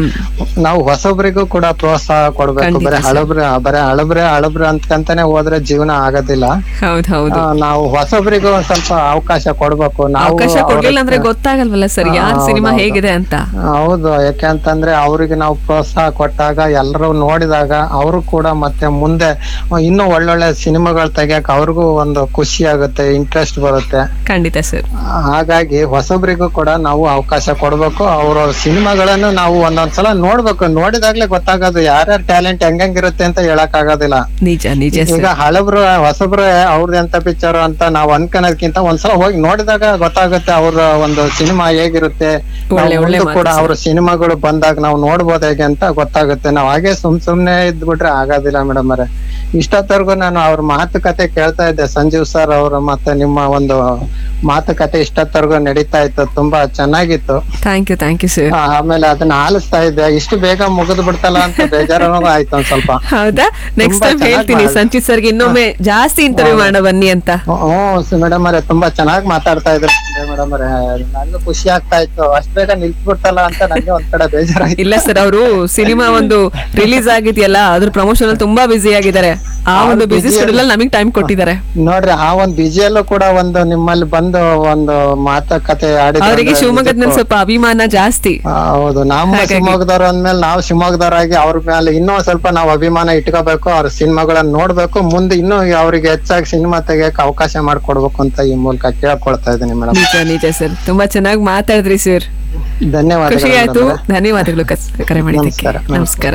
ನಾವು ಹೊಸಬ್ರಿಗೂ ಕೂಡ ಪ್ರೋತ್ಸಾಹ ಕೊಡ್ಬೇಕು ಖಂಡಿತ ಬರೀ ಸರ್. ಹಳಬ್ರೆ ಬರೀ ಹಳಬ್ರೆ ಹಳಬ್ರೆ ಅಂತಕಂತಾನೆ ಹೋದ್ರೆ ಜೀವನ ಆಗೋದಿಲ್ಲ ಹೌದ್ ಹೌದು ಆ, ನಾವು ಹೊಸಬ್ರಿಗೂ ಒಂದ್ ಸ್ವಲ್ಪ ಅವಕಾಶ ಕೊಡ್ಬೇಕು ನಾವು ಅವಕಾಶ ಅವ್ರ ಕೊಡ್ಲಿಲ್ಲ ಅಂದ್ರೆ ಹತ್ರ- ಗೊತ್ತಾಗಲ್ವಲ್ಲ ಸರ್ ಯಾರ್ ಹಾ, ಸಿನಿಮಾ ಹೌದು, ಹೇಗಿದೆ ಅಂತ ಹೌದು ಯಾಕೆಂತಂದ್ರೆ ಅವ್ರಿಗೆ ನಾವು ಪ್ರೋತ್ಸಾಹ ಕೊಟ್ಟಾಗ ಎಲ್ಲರೂ ನೋಡಿದಾಗ ಅವರು ಕೂಡ ಮತ್ತೆ ಮುಂದೆ ಇನ್ನೂ ಒಳ್ಳೊಳ್ಳೆ ಸಿನಿಮಾಗಳು ತೆಗಿಯಕ್ ಅವ್ರಿಗೂ ಒಂದು ಖುಷಿ ಆಗುತ್ತೆ ಇಂಟ್ರೆಸ್ಟ್ ಬರುತ್ತೆ ಖಂಡಿತ ಸರ್ ಹಾಗಾಗಿ ಹೊಸಬ್ರಿಗೂ ಕೂಡ ನಾವು ಅವಕಾಶ ಕೊಡ್ಬೇಕು ಅವ್ರ ಸಿನಿಮಾಗಳನ್ನು ನಾವು ಒಂದೊಂದ್ಸಲ ನೋಡ್ಬೇಕು ನೋಡಿದಾಗ್ಲೇ ಗೊತ್ತಾಗೋದು ಯಾರ್ಯಾರ ಟ್ಯಾಲೆಂಟ್ ಹೆಂಗಿರುತ್ತೆ ಅಂತ ಹೇಳಕ್ ಆಗೋದಿಲ್ಲ ನಿಜ ನಿಜ ಈಗ ಸರ್ ಹಳಬ್ರು ಹೊಸಬ್ರು ಅವ್ರದ್ದು ಎಂತ ಪಿಕ್ಚರ್ ಅಂತ ನಾವ್ ಅನ್ಕೊಳೋದ್ಕಿಂತ ಒಂದ್ಸಲ ಹೋಗಿ ನೋಡಿದಾಗ ಗೊತ್ತಾಗುತ್ತೆ ಅವ್ರ ಒಂದು ಸಿನಿಮಾ ಹೇಗಿರುತ್ತೆ ನಾವು ಒಳ್ಳೆ- ಒಳ್ಳೆ ಮುಂದೆ ಕೂಡ ಮಾತು ಅವ್ರ ಸಿನಿಮಾಗಳು ಬಂದಾಗ ನಾವು ನೋಡ್ಬೋದು ಹೇಗೆ ಅಂತ ಗೊತ್ತಾಗುತ್ತೆ ನಾವ್ ಹಾಗೆ ಸುಮ್ ಸುಮ್ನೆ ಇದ್ಬಿಟ್ರೆ ಆಗೋದಿಲ್ಲ ಮೇಡಮ್ ಅವರೇ ಇಷ್ಟೊತ್ತವರೆಗೂ ನಾನು ಅವ್ರ ಮಾತುಕತೆ ಕೇಳ್ತಾ ಇದ್ದೆ ಸಂಜೀವ್ ಸರ್ ಅವರು ಮತ್ತೆ ನಿಮ್ಮ ಒಂದು ಮಾತುಕತೆ ಇಷ್ಟೊತ್ತವರೆಗೂ ನಡೀತಾ ಇತ್ತು ತುಂಬಾ ಚೆನ್ನಾಗಿತ್ತು thank you thank you sir ಆ, ಆಮೇಲೆ ಅದನ್ನ ಆಲಿಸ್ತಾ ಇದ್ದೆ ಇಷ್ಟು ಬೇಗ ಮುಗಿದು ಬಿಡ್ತಲ್ಲ ಅಂತ ಬೇಜಾರು ಆಯ್ತು ಒಂದ್ ಸ್ವಲ್ಪ ಹೌದಾ ನೆಕ್ಸ್ಟ್ ತುಂಬಾ ಟೈಮ್ ಚೆನ್ನಾಗ್ ಹೇಳ್ತೀನಿ ಮಾಡ್- ಸಂಚಿತ್ ಸರ್ಗೆ ಇನ್ನೊಮ್ಮೆ ಜಾಸ್ತಿ ಇಂಟರ್ವ್ಯೂ ಮಾಡೋಣ ಬನ್ನಿ ಅಂತ ಹ್ಮ್ ಮೇಡಮ್ ಅವರೇ ತುಂಬಾ ಚೆನ್ನಾಗಿ ಮಾತಾಡ್ತಾ ಇದ್ರು ಮೇಡಮ್ ಅವರೇ ನನಗೂ ಖುಷಿ ಆಗ್ತಾ ಇತ್ತು ಅಷ್ಟ್ ಬೇಗ ನಿಲ್ಸ್ಬಿಡ್ತಲ್ಲ ಅಂತ ನಂಗೆ ಒಂದ್ ಕಡೆ ಬೇಜಾರಾಯ್ತು ಇಲ್ಲ ಸರ್ ಅವರು ಸಿನಿಮಾ ಒಂದು ರಿಲೀಸ್ ಆಗಿದೆಯಲ್ಲ ಅದ್ರ ಪ್ರಮೋಷನ್ ಅಲ್ಲಿ ತುಂಬಾ ಬ್ಯುಸಿ ಆಗಿದ್ದಾರೆ ಆ ಅವ್ರು ಒಂದು ಬಿಸಿ busy ಸ್ಕೆಡ್ಯೂಲ್ ಅಲ್ಲಿ ನಮಗೆ ಟೈಮ್ ಕೊಟ್ಟಿದ್ದಾರೆ ನೋಡ್ರಿ ಆ ಒಂದ್ ಬಿಜಿಯಲ್ಲೂ ಕೂಡ ಒಂದು ನಿಮ್ಮಲ್ಲಿ ಬಂದು ಒಂದು ಮಾತುಕತೆ ಆಡಿದ್ರೆ ಅವರಿಗೆ ಅಂದ್ರೆ ಶಿವಮೊಗ್ಗದ ಮೇಲೆ ನಿಜಕ್ಕೂ- ಸ್ವಲ್ಪ ಅಭಿಮಾನ ಜಾಸ್ತಿ ಆ, ಹೌದು ನಮ್ಮ ಹಾಗಾಗಿ- ಶಿವಮೊಗ್ಗದವ್ರು ಅಂದ್ಮೇಲೆ ನಾವು ಶಿವಮೊಗ್ಗದವರಾಗಿ ಅವ್ರ ಮೇಲೆ ಇನ್ನೂ ಸ್ವಲ್ಪ ನಾವು ಅಭಿಮಾನ ಇಟ್ಕೋಬೇಕು ಅವ್ರ ಸಿನಿಮಾಗಳನ್ನ ನೋಡ್ಬೇಕು ಮುಂದೆ ಇನ್ನೂ ಅವರಿಗೆ ಹೆಚ್ಚಾಗಿ ಸಿನಿಮಾ ತೆಗಿಯಕ್ಕೆ ಅವಕಾಶ ಮಾಡ್ಕೊಡ್ಬೇಕು ಅಂತ ಈ ಮೂಲಕ ಕೇಳ್ಕೊಳ್ತಾ ಇದ್ದೀನಿ ಮೇಡಮ್ ನಿಜ ನಿಜ ಸರ್ ತುಂಬಾ ಚೆನ್ನಾಗಿ ಮಾತಾಡಿದ್ರಿ ಸರ್ ಧನ್ಯವಾದಗಳು ಖುಷಿ ಆಯ್ತು madam ಅವರೇ. ಧನ್ಯವಾದಗಳು ಕಸ್- ಕರೆ ಮಾಡಿದ್ದಕ್ಕೆ ನಮಸ್ಕಾರ, ನಮಸ್ಕಾರ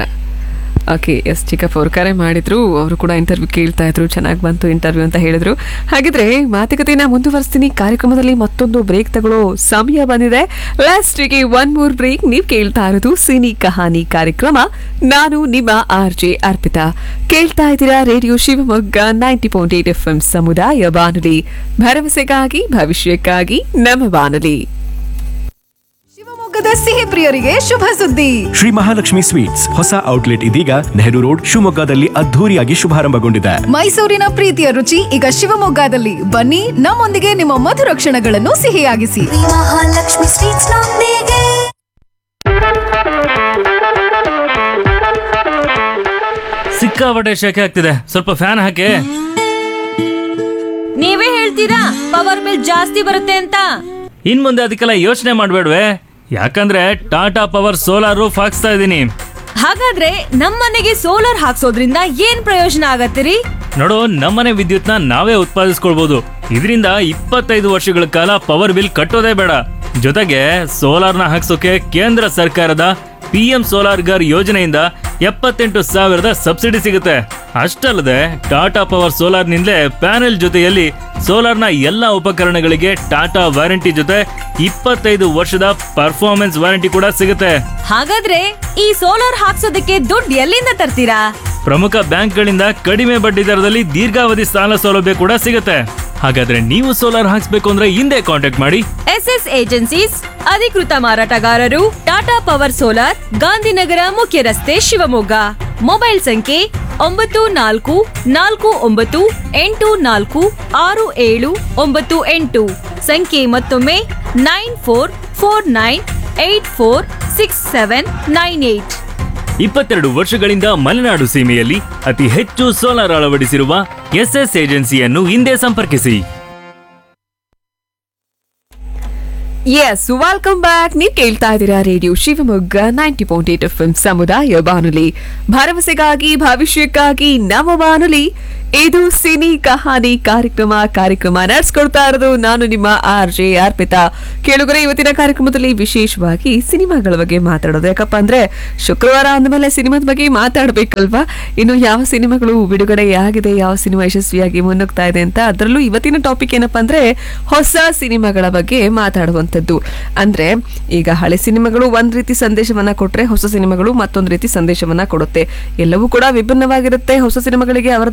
ಓಕೆ ಎಸ್ ಚಿಕ್ಕಪ್ಪ ಅವರು ಕರೆ ಮಾಡಿದ್ರು ಅವರು ಕೂಡ ಇಂಟರ್ವ್ಯೂ ಕೇಳ್ತಾ ಇದ್ರು ಚೆನ್ನಾಗಿ ಬಂತು ಇಂಟರ್ವ್ಯೂ ಅಂತ ಹೇಳಿದ್ರು ಹಾಗಿದ್ರೆ ಮಾತುಕತೆನ ಮುಂದುವರಿಸ್ತೀನಿ ಕಾರ್ಯಕ್ರಮದಲ್ಲಿ ಮತ್ತೊಂದು ಬ್ರೇಕ್ ತಗೊಳ್ಳೋ ಸಮಯ ಬಂದಿದೆ ಲಾಸ್ಟಿಗೆ ಒನ್ ಮೂರ್ ಬ್ರೇಕ್ ನೀವು ಕೇಳ್ತಾ ಇರೋದು ಸಿನಿ ಕಹಾನಿ ಕಾರ್ಯಕ್ರಮ ನಾನು ನಿಮ್ಮ ಆರ್ ಜೆ ಅರ್ಪಿತಾ ಕೇಳ್ತಾ ಇದ್ದೀರಾ radio Shivamogga ninety point eight F M ಸಮುದಾಯ ಬಾನುಲಿ ಭರವಸೆಗಾಗಿ ಭವಿಷ್ಯಕ್ಕಾಗಿ ನಮ್ಮ ಬಾನುಲಿ ಶಿವಮೊಗ್ಗದ ಸಿಹಿ ಪ್ರಿಯರಿಗೆ ಶುಭ ಸುದ್ದಿ ಶ್ರೀ ಮಹಾಲಕ್ಷ್ಮಿ ಸ್ವೀಟ್ಸ್ ಹೊಸ ಔಟ್ಲೆಟ್ ಇದೀಗ ನೆಹರು ರೋಡ್ ಶಿವಮೊಗ್ಗದಲ್ಲಿ ಅದ್ಧೂರಿಯಾಗಿ ಶುಭಾರಂಭಗೊಂಡಿದೆ ಮೈಸೂರಿನ ಪ್ರೀತಿಯ ರುಚಿ ಈಗ ಶಿವಮೊಗ್ಗದಲ್ಲಿ ಬನ್ನಿ ನಮ್ಮೊಂದಿಗೆ ನಿಮ್ಮ ಮಧುರ ಕ್ಷಣಗಳನ್ನು ಸಿಹಿಯಾಗಿಸಿ ಮಹಾಲಕ್ಷ್ಮಿ ಸ್ವೀಟ್ಸ್ ನೊಂದಿಗೆ ಸಿಕ್ಕಾಪಟ್ಟೆ ಶೆಕೆ ಆಗ್ತಿದೆ ಸ್ವಲ್ಪ ಫ್ಯಾನ್ ಹಾಕಿ ನೀವೇ ಹೇಳ್ತೀರಾ ಪವರ್ ಬಿಲ್ ಜಾಸ್ತಿ ಬರುತ್ತೆ ಅಂತ ಇನ್ ಮುಂದೆ ಅದಕ್ಕೆಲ್ಲ ಯೋಚನೆ ಮಾಡ್ಬೇಡ್ವೆ ಯಾಕಂದ್ರೆ ಟಾಟಾ ಪವರ್ ಸೋಲಾರ್ ಹಾಕ್ಸ್ತಾ ಇದ್ದೀನಿ ಹಾಗಾದ್ರೆ ನಮ್ಮನೆಗೆ ಸೋಲಾರ್ ಹಾಕ್ಸೋದ್ರಿಂದ ಏನ್ ಪ್ರಯೋಜನ ಆಗತ್ತಿರಿ ನೋಡು ನಮ್ಮನೆ ವಿದ್ಯುತ್ನ ನಾವೇ ಉತ್ಪಾದಿಸ್ಕೊಳ್ಬಹುದು ಇದರಿಂದ ಇಪ್ಪತ್ತೈದು ವರ್ಷಗಳ ಕಾಲ ಪವರ್ ಬಿಲ್ ಕಟ್ಟೋದೇ ಬೇಡ ಜೊತೆಗೆ ಸೋಲಾರ್ನ ಹಾಕ್ಸೋಕೆ ಕೇಂದ್ರ ಸರ್ಕಾರದ ಪಿ ಎಂ ಸೋಲಾರ್ ಗರ್ ಯೋಜನೆಯಿಂದ ಎಪ್ಪತ್ತೆಂಟು ಸಾವಿರದ ಸಬ್ಸಿಡಿ ಸಿಗುತ್ತೆ ಅಷ್ಟಲ್ಲದೆ ಟಾಟಾ ಪವರ್ ಸೋಲಾರ್ನಿಂದಲೇ ಪ್ಯಾನೆಲ್ ಜೊತೆಯಲ್ಲಿ ಸೋಲಾರ್ನ ಎಲ್ಲ ಉಪಕರಣಗಳಿಗೆ ಟಾಟಾ ವಾರಂಟಿ ಜೊತೆ ಇಪ್ಪತ್ತೈದು ವರ್ಷದ ಪರ್ಫಾರ್ಮೆನ್ಸ್ ವಾರಂಟಿ ಕೂಡ ಸಿಗುತ್ತೆ ಹಾಗಾದ್ರೆ ಈ ಸೋಲಾರ್ ಹಾಕ್ಸೋದಕ್ಕೆ ದುಡ್ಡು ಎಲ್ಲಿಂದ ತರ್ತೀರಾ ಪ್ರಮುಖ ಬ್ಯಾಂಕ್ಗಳಿಂದ ಕಡಿಮೆ ಬಡ್ಡಿ ದರದಲ್ಲಿ ದೀರ್ಘಾವಧಿ ಸಾಲ ಸೌಲಭ್ಯ ಕೂಡ ಸಿಗುತ್ತೆ ಹಾಗಾದ್ರೆ ನೀವು ಸೋಲಾರ್ ಹಾಕ್ಸ್ಬೇಕು ಅಂದ್ರೆ ಹಿಂದೆ ಕಾಂಟ್ಯಾಕ್ಟ್ ಮಾಡಿ ಎಸ್ ಎಸ್ ಏಜೆನ್ಸೀಸ್ ಅಧಿಕೃತ ಮಾರಾಟಗಾರರು ಟಾಟಾ ಪವರ್ ಸೋಲಾರ್ ಗಾಂಧಿನಗರ ಮುಖ್ಯ ರಸ್ತೆ ಶಿವಮೊಗ್ಗ ಮೊಬೈಲ್ ಸಂಖ್ಯೆ ಒಂಬತ್ತು ನಾಲ್ಕು ನಾಲ್ಕು ಒಂಬತ್ತು ಎಂಟು ನಾಲ್ಕು ಆರು ಏಳು ಒಂಬತ್ತು ಎಂಟು ಸಂಖ್ಯೆ ಮತ್ತೊಮ್ಮೆ nine four four nine eight four six seven nine eight ಇಪ್ಪತ್ತೆರಡು ವರ್ಷಗಳಿಂದ ಮಲೆನಾಡು ಸೀಮೆಯಲ್ಲಿ ಅತಿ ಹೆಚ್ಚು ಸೋಲಾರ್ ಅಳವಡಿಸಿರುವ ಎಸ್ಎಸ್ ಏಜೆನ್ಸಿಯನ್ನು ಹಿಂದೆ ಸಂಪರ್ಕಿಸಿ ಎಸ್ ವೆಲ್ಕಮ್ ಬ್ಯಾಕ್ ನೀವು ಕೇಳ್ತಾ ಇದ್ದೀರಾ radio Shivamogga ninety point eight F M ಸಮುದಾಯ ಬಾನುಲಿ ಭರವಸೆಗಾಗಿ ಭವಿಷ್ಯಕ್ಕಾಗಿ ನಮ್ಮ ಬಾನುಲಿ ಇದು ಸಿನಿ ಕಹಾನಿ ಕಾರ್ಯಕ್ರಮ ಕಾರ್ಯಕ್ರಮ ನಡೆಸ್ಕೊಡ್ತಾ ಇರೋದು ನಾನು ನಿಮ್ಮ ಆರ್ ಜೆ ಅರ್ಪಿತಾ ಕೇಳುಗರೆ ಇವತ್ತಿನ ಕಾರ್ಯಕ್ರಮದಲ್ಲಿ ವಿಶೇಷವಾಗಿ ಸಿನಿಮಾಗಳ ಬಗ್ಗೆ ಮಾತಾಡೋದು ಯಾಕಪ್ಪ ಅಂದ್ರೆ ಶುಕ್ರವಾರ ಅಂದಮೇಲೆ ಸಿನಿಮಾದ ಬಗ್ಗೆ ಮಾತಾಡ್ಬೇಕಲ್ವಾ ಇನ್ನು ಯಾವ ಸಿನಿಮಾಗಳು ಬಿಡುಗಡೆ ಆಗಿದೆ ಯಾವ ಸಿನಿಮಾ ಯಶಸ್ವಿಯಾಗಿ ಮುನ್ನುಗ್ತಾ ಇದೆ ಅಂತ ಅದರಲ್ಲೂ ಇವತ್ತಿನ ಟಾಪಿಕ್ ಏನಪ್ಪಾ ಅಂದ್ರೆ ಹೊಸ ಸಿನಿಮಾಗಳ ಬಗ್ಗೆ ಮಾತಾಡುವಂಥದ್ದು ಅಂದ್ರೆ ಈಗ ಹಳೆ ಸಿನಿಮಾಗಳು ಒಂದ್ ರೀತಿ ಸಂದೇಶವನ್ನ ಕೊಟ್ರೆ ಹೊಸ ಸಿನಿಮಾಗಳು ಮತ್ತೊಂದು ರೀತಿ ಸಂದೇಶವನ್ನ ಕೊಡುತ್ತೆ ಎಲ್ಲವೂ ಕೂಡ ವಿಭಿನ್ನವಾಗಿರುತ್ತೆ ಹೊಸ ಸಿನಿಮಾಗಳಿಗೆ ಅವರದೇ ಆದಂತಹ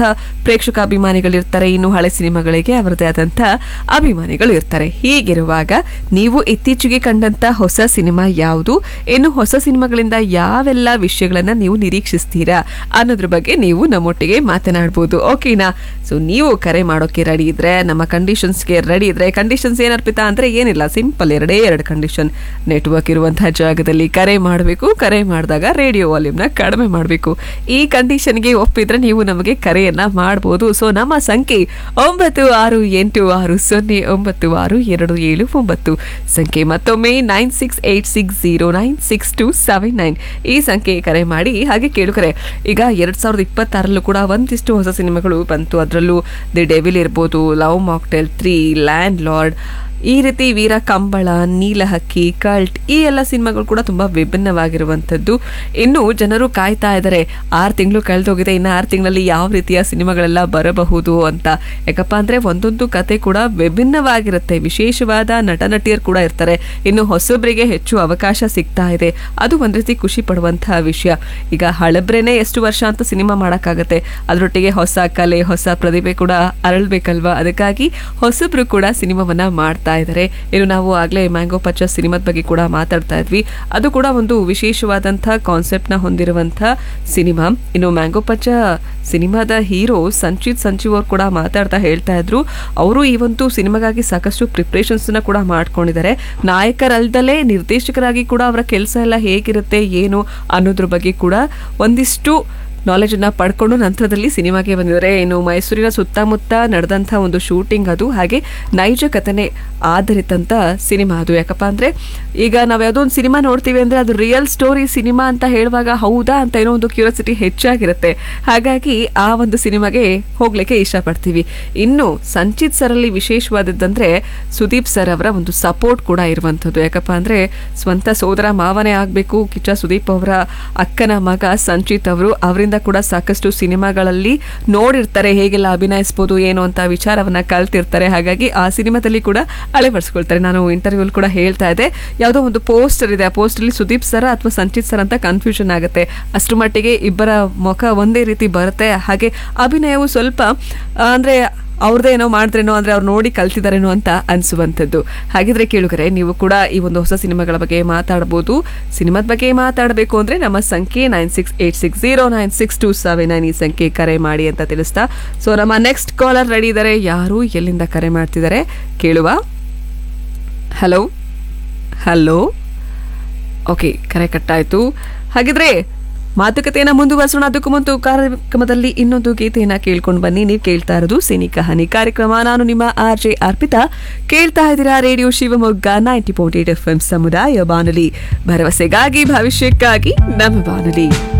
ಪ್ರೇಕ್ಷಕ ಅಭಿಮಾನಿಗಳು ಇರ್ತಾರೆ ಇನ್ನು ಹಳೆ ಸಿನಿಮಾಗಳಿಗೆ ಅವರದೇ ಆದಂಥ ಅಭಿಮಾನಿಗಳು ಇರ್ತಾರೆ ಹೀಗಿರುವಾಗ ನೀವು ಇತ್ತೀಚೆಗೆ ಕಂಡಂತ ಹೊಸ ಸಿನಿಮಾ ಯಾವುದು ಇನ್ನು ಹೊಸ ಸಿನಿಮಾಗಳಿಂದ ಯಾವೆಲ್ಲ ವಿಷಯಗಳನ್ನ ನೀವು ನಿರೀಕ್ಷಿಸ್ತೀರಾ ಅನ್ನೋದ್ರ ಬಗ್ಗೆ ನೀವು ನಮ್ಮೊಟ್ಟಿಗೆ ಮಾತನಾಡ್ಬೋದು ಓಕೆನಾ ಸೊ ನೀವು ಕರೆ ಮಾಡೋಕೆ ರೆಡಿ ಇದ್ರೆ ನಮ್ಮ ಕಂಡೀಷನ್ಸ್ಗೆ ರೆಡಿ ಇದ್ರೆ ಕಂಡೀಷನ್ಸ್ ಏನರ್ಪಿತ ಅಂದ್ರೆ ಏನಿಲ್ಲ ಸಿಂಪಲ್ ಎರಡೇ ಎರಡು ಕಂಡೀಷನ್ ನೆಟ್ವರ್ಕ್ ಇರುವಂತಹ ಜಾಗದಲ್ಲಿ ಕರೆ ಮಾಡಬೇಕು ಕರೆ ಮಾಡಿದಾಗ ರೇಡಿಯೋ ವಾಲ್ಯೂಮ್ನ ಕಡಿಮೆ ಮಾಡಬೇಕು ಈ ಕಂಡೀಷನ್ಗೆ ಒಪ್ಪಿದ್ರೆ ನೀವು ನಮಗೆ ಕರೆಯನ್ನ ಮಾಡಬಹುದು ಸೊ ನಮ್ಮ ಸಂಖ್ಯೆ ಒಂಬತ್ತು ಆರು ಎಂಟು ಆರು ಸೊನ್ನೆ ಒಂಬತ್ತು ಆರು ಎರಡು ಏಳು ಒಂಬತ್ತು ಸಂಖ್ಯೆ ಮತ್ತೊಮ್ಮೆ nine six eight six zero nine six two seven nine ಈ ಸಂಖ್ಯೆ ಕರೆ ಮಾಡಿ ಹಾಗೆ ಕೇಳುಕರೆ ಈಗ ಎರಡ್ ಸಾವಿರದ ಇಪ್ಪತ್ತಾರಲ್ಲೂ ಕೂಡ ಒಂದಿಷ್ಟು ಹೊಸ ಸಿನಿಮಾಗಳು ಬಂತು ಅದರಲ್ಲೂ ದಿ ಡೆವಿಲ್ ಇರ್ಬೋದು love mocktail three landlord ಈ ರೀತಿ ವೀರ ಕಂಬಳ ನೀಲಹಕ್ಕಿ ಕಲ್ಟ್ ಈ ಎಲ್ಲ ಸಿನಿಮಾಗಳು ಕೂಡ ತುಂಬಾ ವಿಭಿನ್ನವಾಗಿರುವಂಥದ್ದು ಇನ್ನು ಜನರು ಕಾಯ್ತಾ ಇದ್ದಾರೆ ಆರು ತಿಂಗಳು ಕಳೆದೋಗಿದೆ ಇನ್ನು ಆರು ತಿಂಗಳಲ್ಲಿ ಯಾವ ರೀತಿಯ ಸಿನಿಮಾಗಳೆಲ್ಲ ಬರಬಹುದು ಅಂತ ಯಾಕಪ್ಪ ಅಂದ್ರೆ ಒಂದೊಂದು ಕತೆ ಕೂಡ ವಿಭಿನ್ನವಾಗಿರುತ್ತೆ ವಿಶೇಷವಾದ ನಟ ನಟಿಯರು ಕೂಡ ಇರ್ತಾರೆ ಇನ್ನು ಹೊಸಬರಿಗೆ ಹೆಚ್ಚು ಅವಕಾಶ ಸಿಗ್ತಾ ಇದೆ ಅದು ಒಂದ್ ರೀತಿ ಖುಷಿ ಪಡುವಂತಹ ವಿಷಯ ಈಗ ಹಳಬ್ರೇನೆ ಎಷ್ಟು ವರ್ಷ ಅಂತ ಸಿನಿಮಾ ಮಾಡೋಕ್ಕಾಗತ್ತೆ ಅದರೊಟ್ಟಿಗೆ ಹೊಸ ಕಲೆ ಹೊಸ ಪ್ರತಿಭೆ ಕೂಡ ಅರಳ್ಬೇಕಲ್ವಾ ಅದಕ್ಕಾಗಿ ಹೊಸಬ್ರು ಕೂಡ ಸಿನಿಮಾವನ್ನ ಮಾಡ್ತಾ ಇದ್ದಾರೆ ಇನ್ನು ನಾವು ಆಗ್ಲೇ ಮ್ಯಾಂಗೋ ಪಚ್ಚ ಸಿನಿಮಾದ ಬಗ್ಗೆ ಕೂಡ ಮಾತಾಡ್ತಾ ಇದ್ವಿ ಅದು ಕೂಡ ಒಂದು ವಿಶೇಷವಾದಂತಹ ಕಾನ್ಸೆಪ್ಟ್ ನ ಹೊಂದಿರುವಂತ ಸಿನಿಮಾ ಇನ್ನು ಮ್ಯಾಂಗೋ ಪಚ್ಚ ಸಿನಿಮಾದ ಹೀರೋ ಸಂಚಿತ್ ಸಂಜೀವ್ ಅವ್ರು ಕೂಡ ಮಾತಾಡ್ತಾ ಹೇಳ್ತಾ ಇದ್ರು ಅವರು ಈ ಒಂದು ಸಿನಿಮಾಗಾಗಿ ಸಾಕಷ್ಟು ಪ್ರಿಪ್ರೇಷನ್ಸ್ ನ ಕೂಡ ಮಾಡ್ಕೊಂಡಿದ್ದಾರೆ ನಾಯಕರಲ್ದಲೇ ನಿರ್ದೇಶಕರಾಗಿ ಕೂಡ ಅವರ ಕೆಲಸ ಎಲ್ಲ ಹೇಗಿರುತ್ತೆ ಏನು ಅನ್ನೋದ್ರ ಬಗ್ಗೆ ಕೂಡ ಒಂದಿಷ್ಟು ನಾಲೆಜ್ ಅನ್ನ ಪಡ್ಕೊಂಡು ನಂತರದಲ್ಲಿ ಸಿನಿಮಾಗೆ ಬಂದಿದ್ದಾರೆ ಇನ್ನು ಮೈಸೂರಿನ ಸುತ್ತಮುತ್ತ ನಡೆದಂಥ ಒಂದು ಶೂಟಿಂಗ್ ಅದು ಹಾಗೆ ನೈಜ ಕಥನೆ ಆಧರಿತಂತ ಸಿನಿಮಾ ಅದು ಯಾಕಪ್ಪ ಅಂದ್ರೆ ಈಗ ನಾವು ಯಾವುದೋ ಒಂದು ಸಿನಿಮಾ ನೋಡ್ತೀವಿ ಅಂದ್ರೆ ಅದು ರಿಯಲ್ ಸ್ಟೋರಿ ಸಿನಿಮಾ ಅಂತ ಹೇಳುವಾಗ ಹೌದಾ ಅಂತ ಏನೋ ಒಂದು ಕ್ಯೂರಿಯಾಸಿಟಿ ಹೆಚ್ಚಾಗಿರುತ್ತೆ ಹಾಗಾಗಿ ಆ ಒಂದು ಸಿನಿಮಾಗೆ ಹೋಗ್ಲಿಕ್ಕೆ ಇಷ್ಟಪಡ್ತೀವಿ ಇನ್ನು ಸಂಚಿತ್ ಸರ್ ಅಲ್ಲಿ ವಿಶೇಷವಾದದ್ದಂದ್ರೆ ಸುದೀಪ್ ಸರ್ ಅವರ ಒಂದು ಸಪೋರ್ಟ್ ಕೂಡ ಇರುವಂಥದ್ದು ಯಾಕಪ್ಪ ಅಂದ್ರೆ ಸ್ವಂತ ಸೋದರ ಮಾವನೇ ಆಗಬೇಕು ಕಿಚ್ಚ ಸುದೀಪ್ ಅವರ ಅಕ್ಕನ ಮಗ ಸಂಚಿತ್ ಅವರು ಅವರಿಂದ ಕೂಡ ಸಾಕಷ್ಟು ಸಿನಿಮಾಗಳಲ್ಲಿ ನೋಡಿರ್ತಾರೆ ಹೇಗೆಲ್ಲ ಅಭಿನಯಿಸ್ಬೋದು ಏನು ಅಂತ ವಿಚಾರವನ್ನ ಕಲ್ತಿರ್ತಾರೆ ಹಾಗಾಗಿ ಆ ಸಿನಿಮಾದಲ್ಲಿ ಕೂಡ ಅಳವಡಿಸ್ಕೊಳ್ತಾರೆ ನಾನು ಇಂಟರ್ವ್ಯೂ ಕೂಡ ಹೇಳ್ತಾ ಇದ್ದೆ ಯಾವುದೋ ಒಂದು ಪೋಸ್ಟರ್ ಇದೆ ಆ poster ಅಲ್ಲಿ ಸುದೀಪ್ ಸರ ಅಥವಾ ಸಂಚಿತ್ ಸರ್ ಅಂತ ಕನ್ಫ್ಯೂಷನ್ ಆಗುತ್ತೆ ಅಷ್ಟರ ಮಟ್ಟಿಗೆ ಇಬ್ಬರ ಮುಖ ಒಂದೇ ರೀತಿ ಬರುತ್ತೆ ಹಾಗೆ ಅಭಿನಯವು ಸ್ವಲ್ಪ ಆ, ಅಂದ್ರೆ ಅವ್ರದ್ದೇ ಏನೋ ಮಾಡಿದ್ರೇನೋ ಅಂದ್ರೆ ಅವ್ರು ನೋಡಿ ಕಲ್ತಿದಾರೇನೋ ಅಂತ ಅನ್ಸುವಂಥದ್ದು ಹಾಗಿದ್ರೆ ಕೇಳುಗರೆ ನೀವು ಕೂಡ ಈ ಒಂದು ಹೊಸ ಸಿನಿಮಾಗಳ ಬಗ್ಗೆ ಮಾತಾಡ್ಬೋದು ಸಿನಿಮಾದ ಬಗ್ಗೆ ಮಾತಾಡಬೇಕು ಅಂದ್ರೆ ನಮ್ಮ ಸಂಖ್ಯೆ nine six eight six zero nine six two seven nine ಈ ಸಂಖ್ಯೆ ಕರೆ ಮಾಡಿ ಅಂತ ತಿಳಿಸ್ತಾ ಸೊ ನಮ್ಮ ನೆಕ್ಸ್ಟ್ ಕಾಲರ್ ರೆಡಿ ಇದ್ದಾರೆ ಯಾರು ಎಲ್ಲಿಂದ ಕರೆ ಮಾಡ್ತಿದ್ದಾರೆ ಕೇಳುವ ಹಲೋ ಹಲೋ ಓಕೆ ಕರೆ ಕಟ್ಟಾಯ್ತು ಹಾಗಿದ್ರೆ ಮಾತುಕತೆಯನ್ನ ಮುಂದುವರಿಸೋಣ ಅದಕ್ಕೂ ಮುಂತು ಕಾರ್ಯಕ್ರಮದಲ್ಲಿ ಇನ್ನೊಂದು ಗೀತೆಯನ್ನ ಕೇಳ್ಕೊಂಡು ಬನ್ನಿ ನೀವು ಕೇಳ್ತಾ ಇರೋದು ಸಿನಿ ಕಹಾನಿ ಕಾರ್ಯಕ್ರಮ ನಾನು ನಿಮ್ಮ ಆರ್ ಜೆ ಅರ್ಪಿತಾ ಕೇಳ್ತಾ ಇದ್ದೀರಾ radio Shivamogga ninety point eight F M ಸಮುದಾಯ ಬಾನುಲಿ ಭರವಸೆಗಾಗಿ ಭವಿಷ್ಯಕ್ಕಾಗಿ ನಮ್ಮ ಬಾನುಲಿ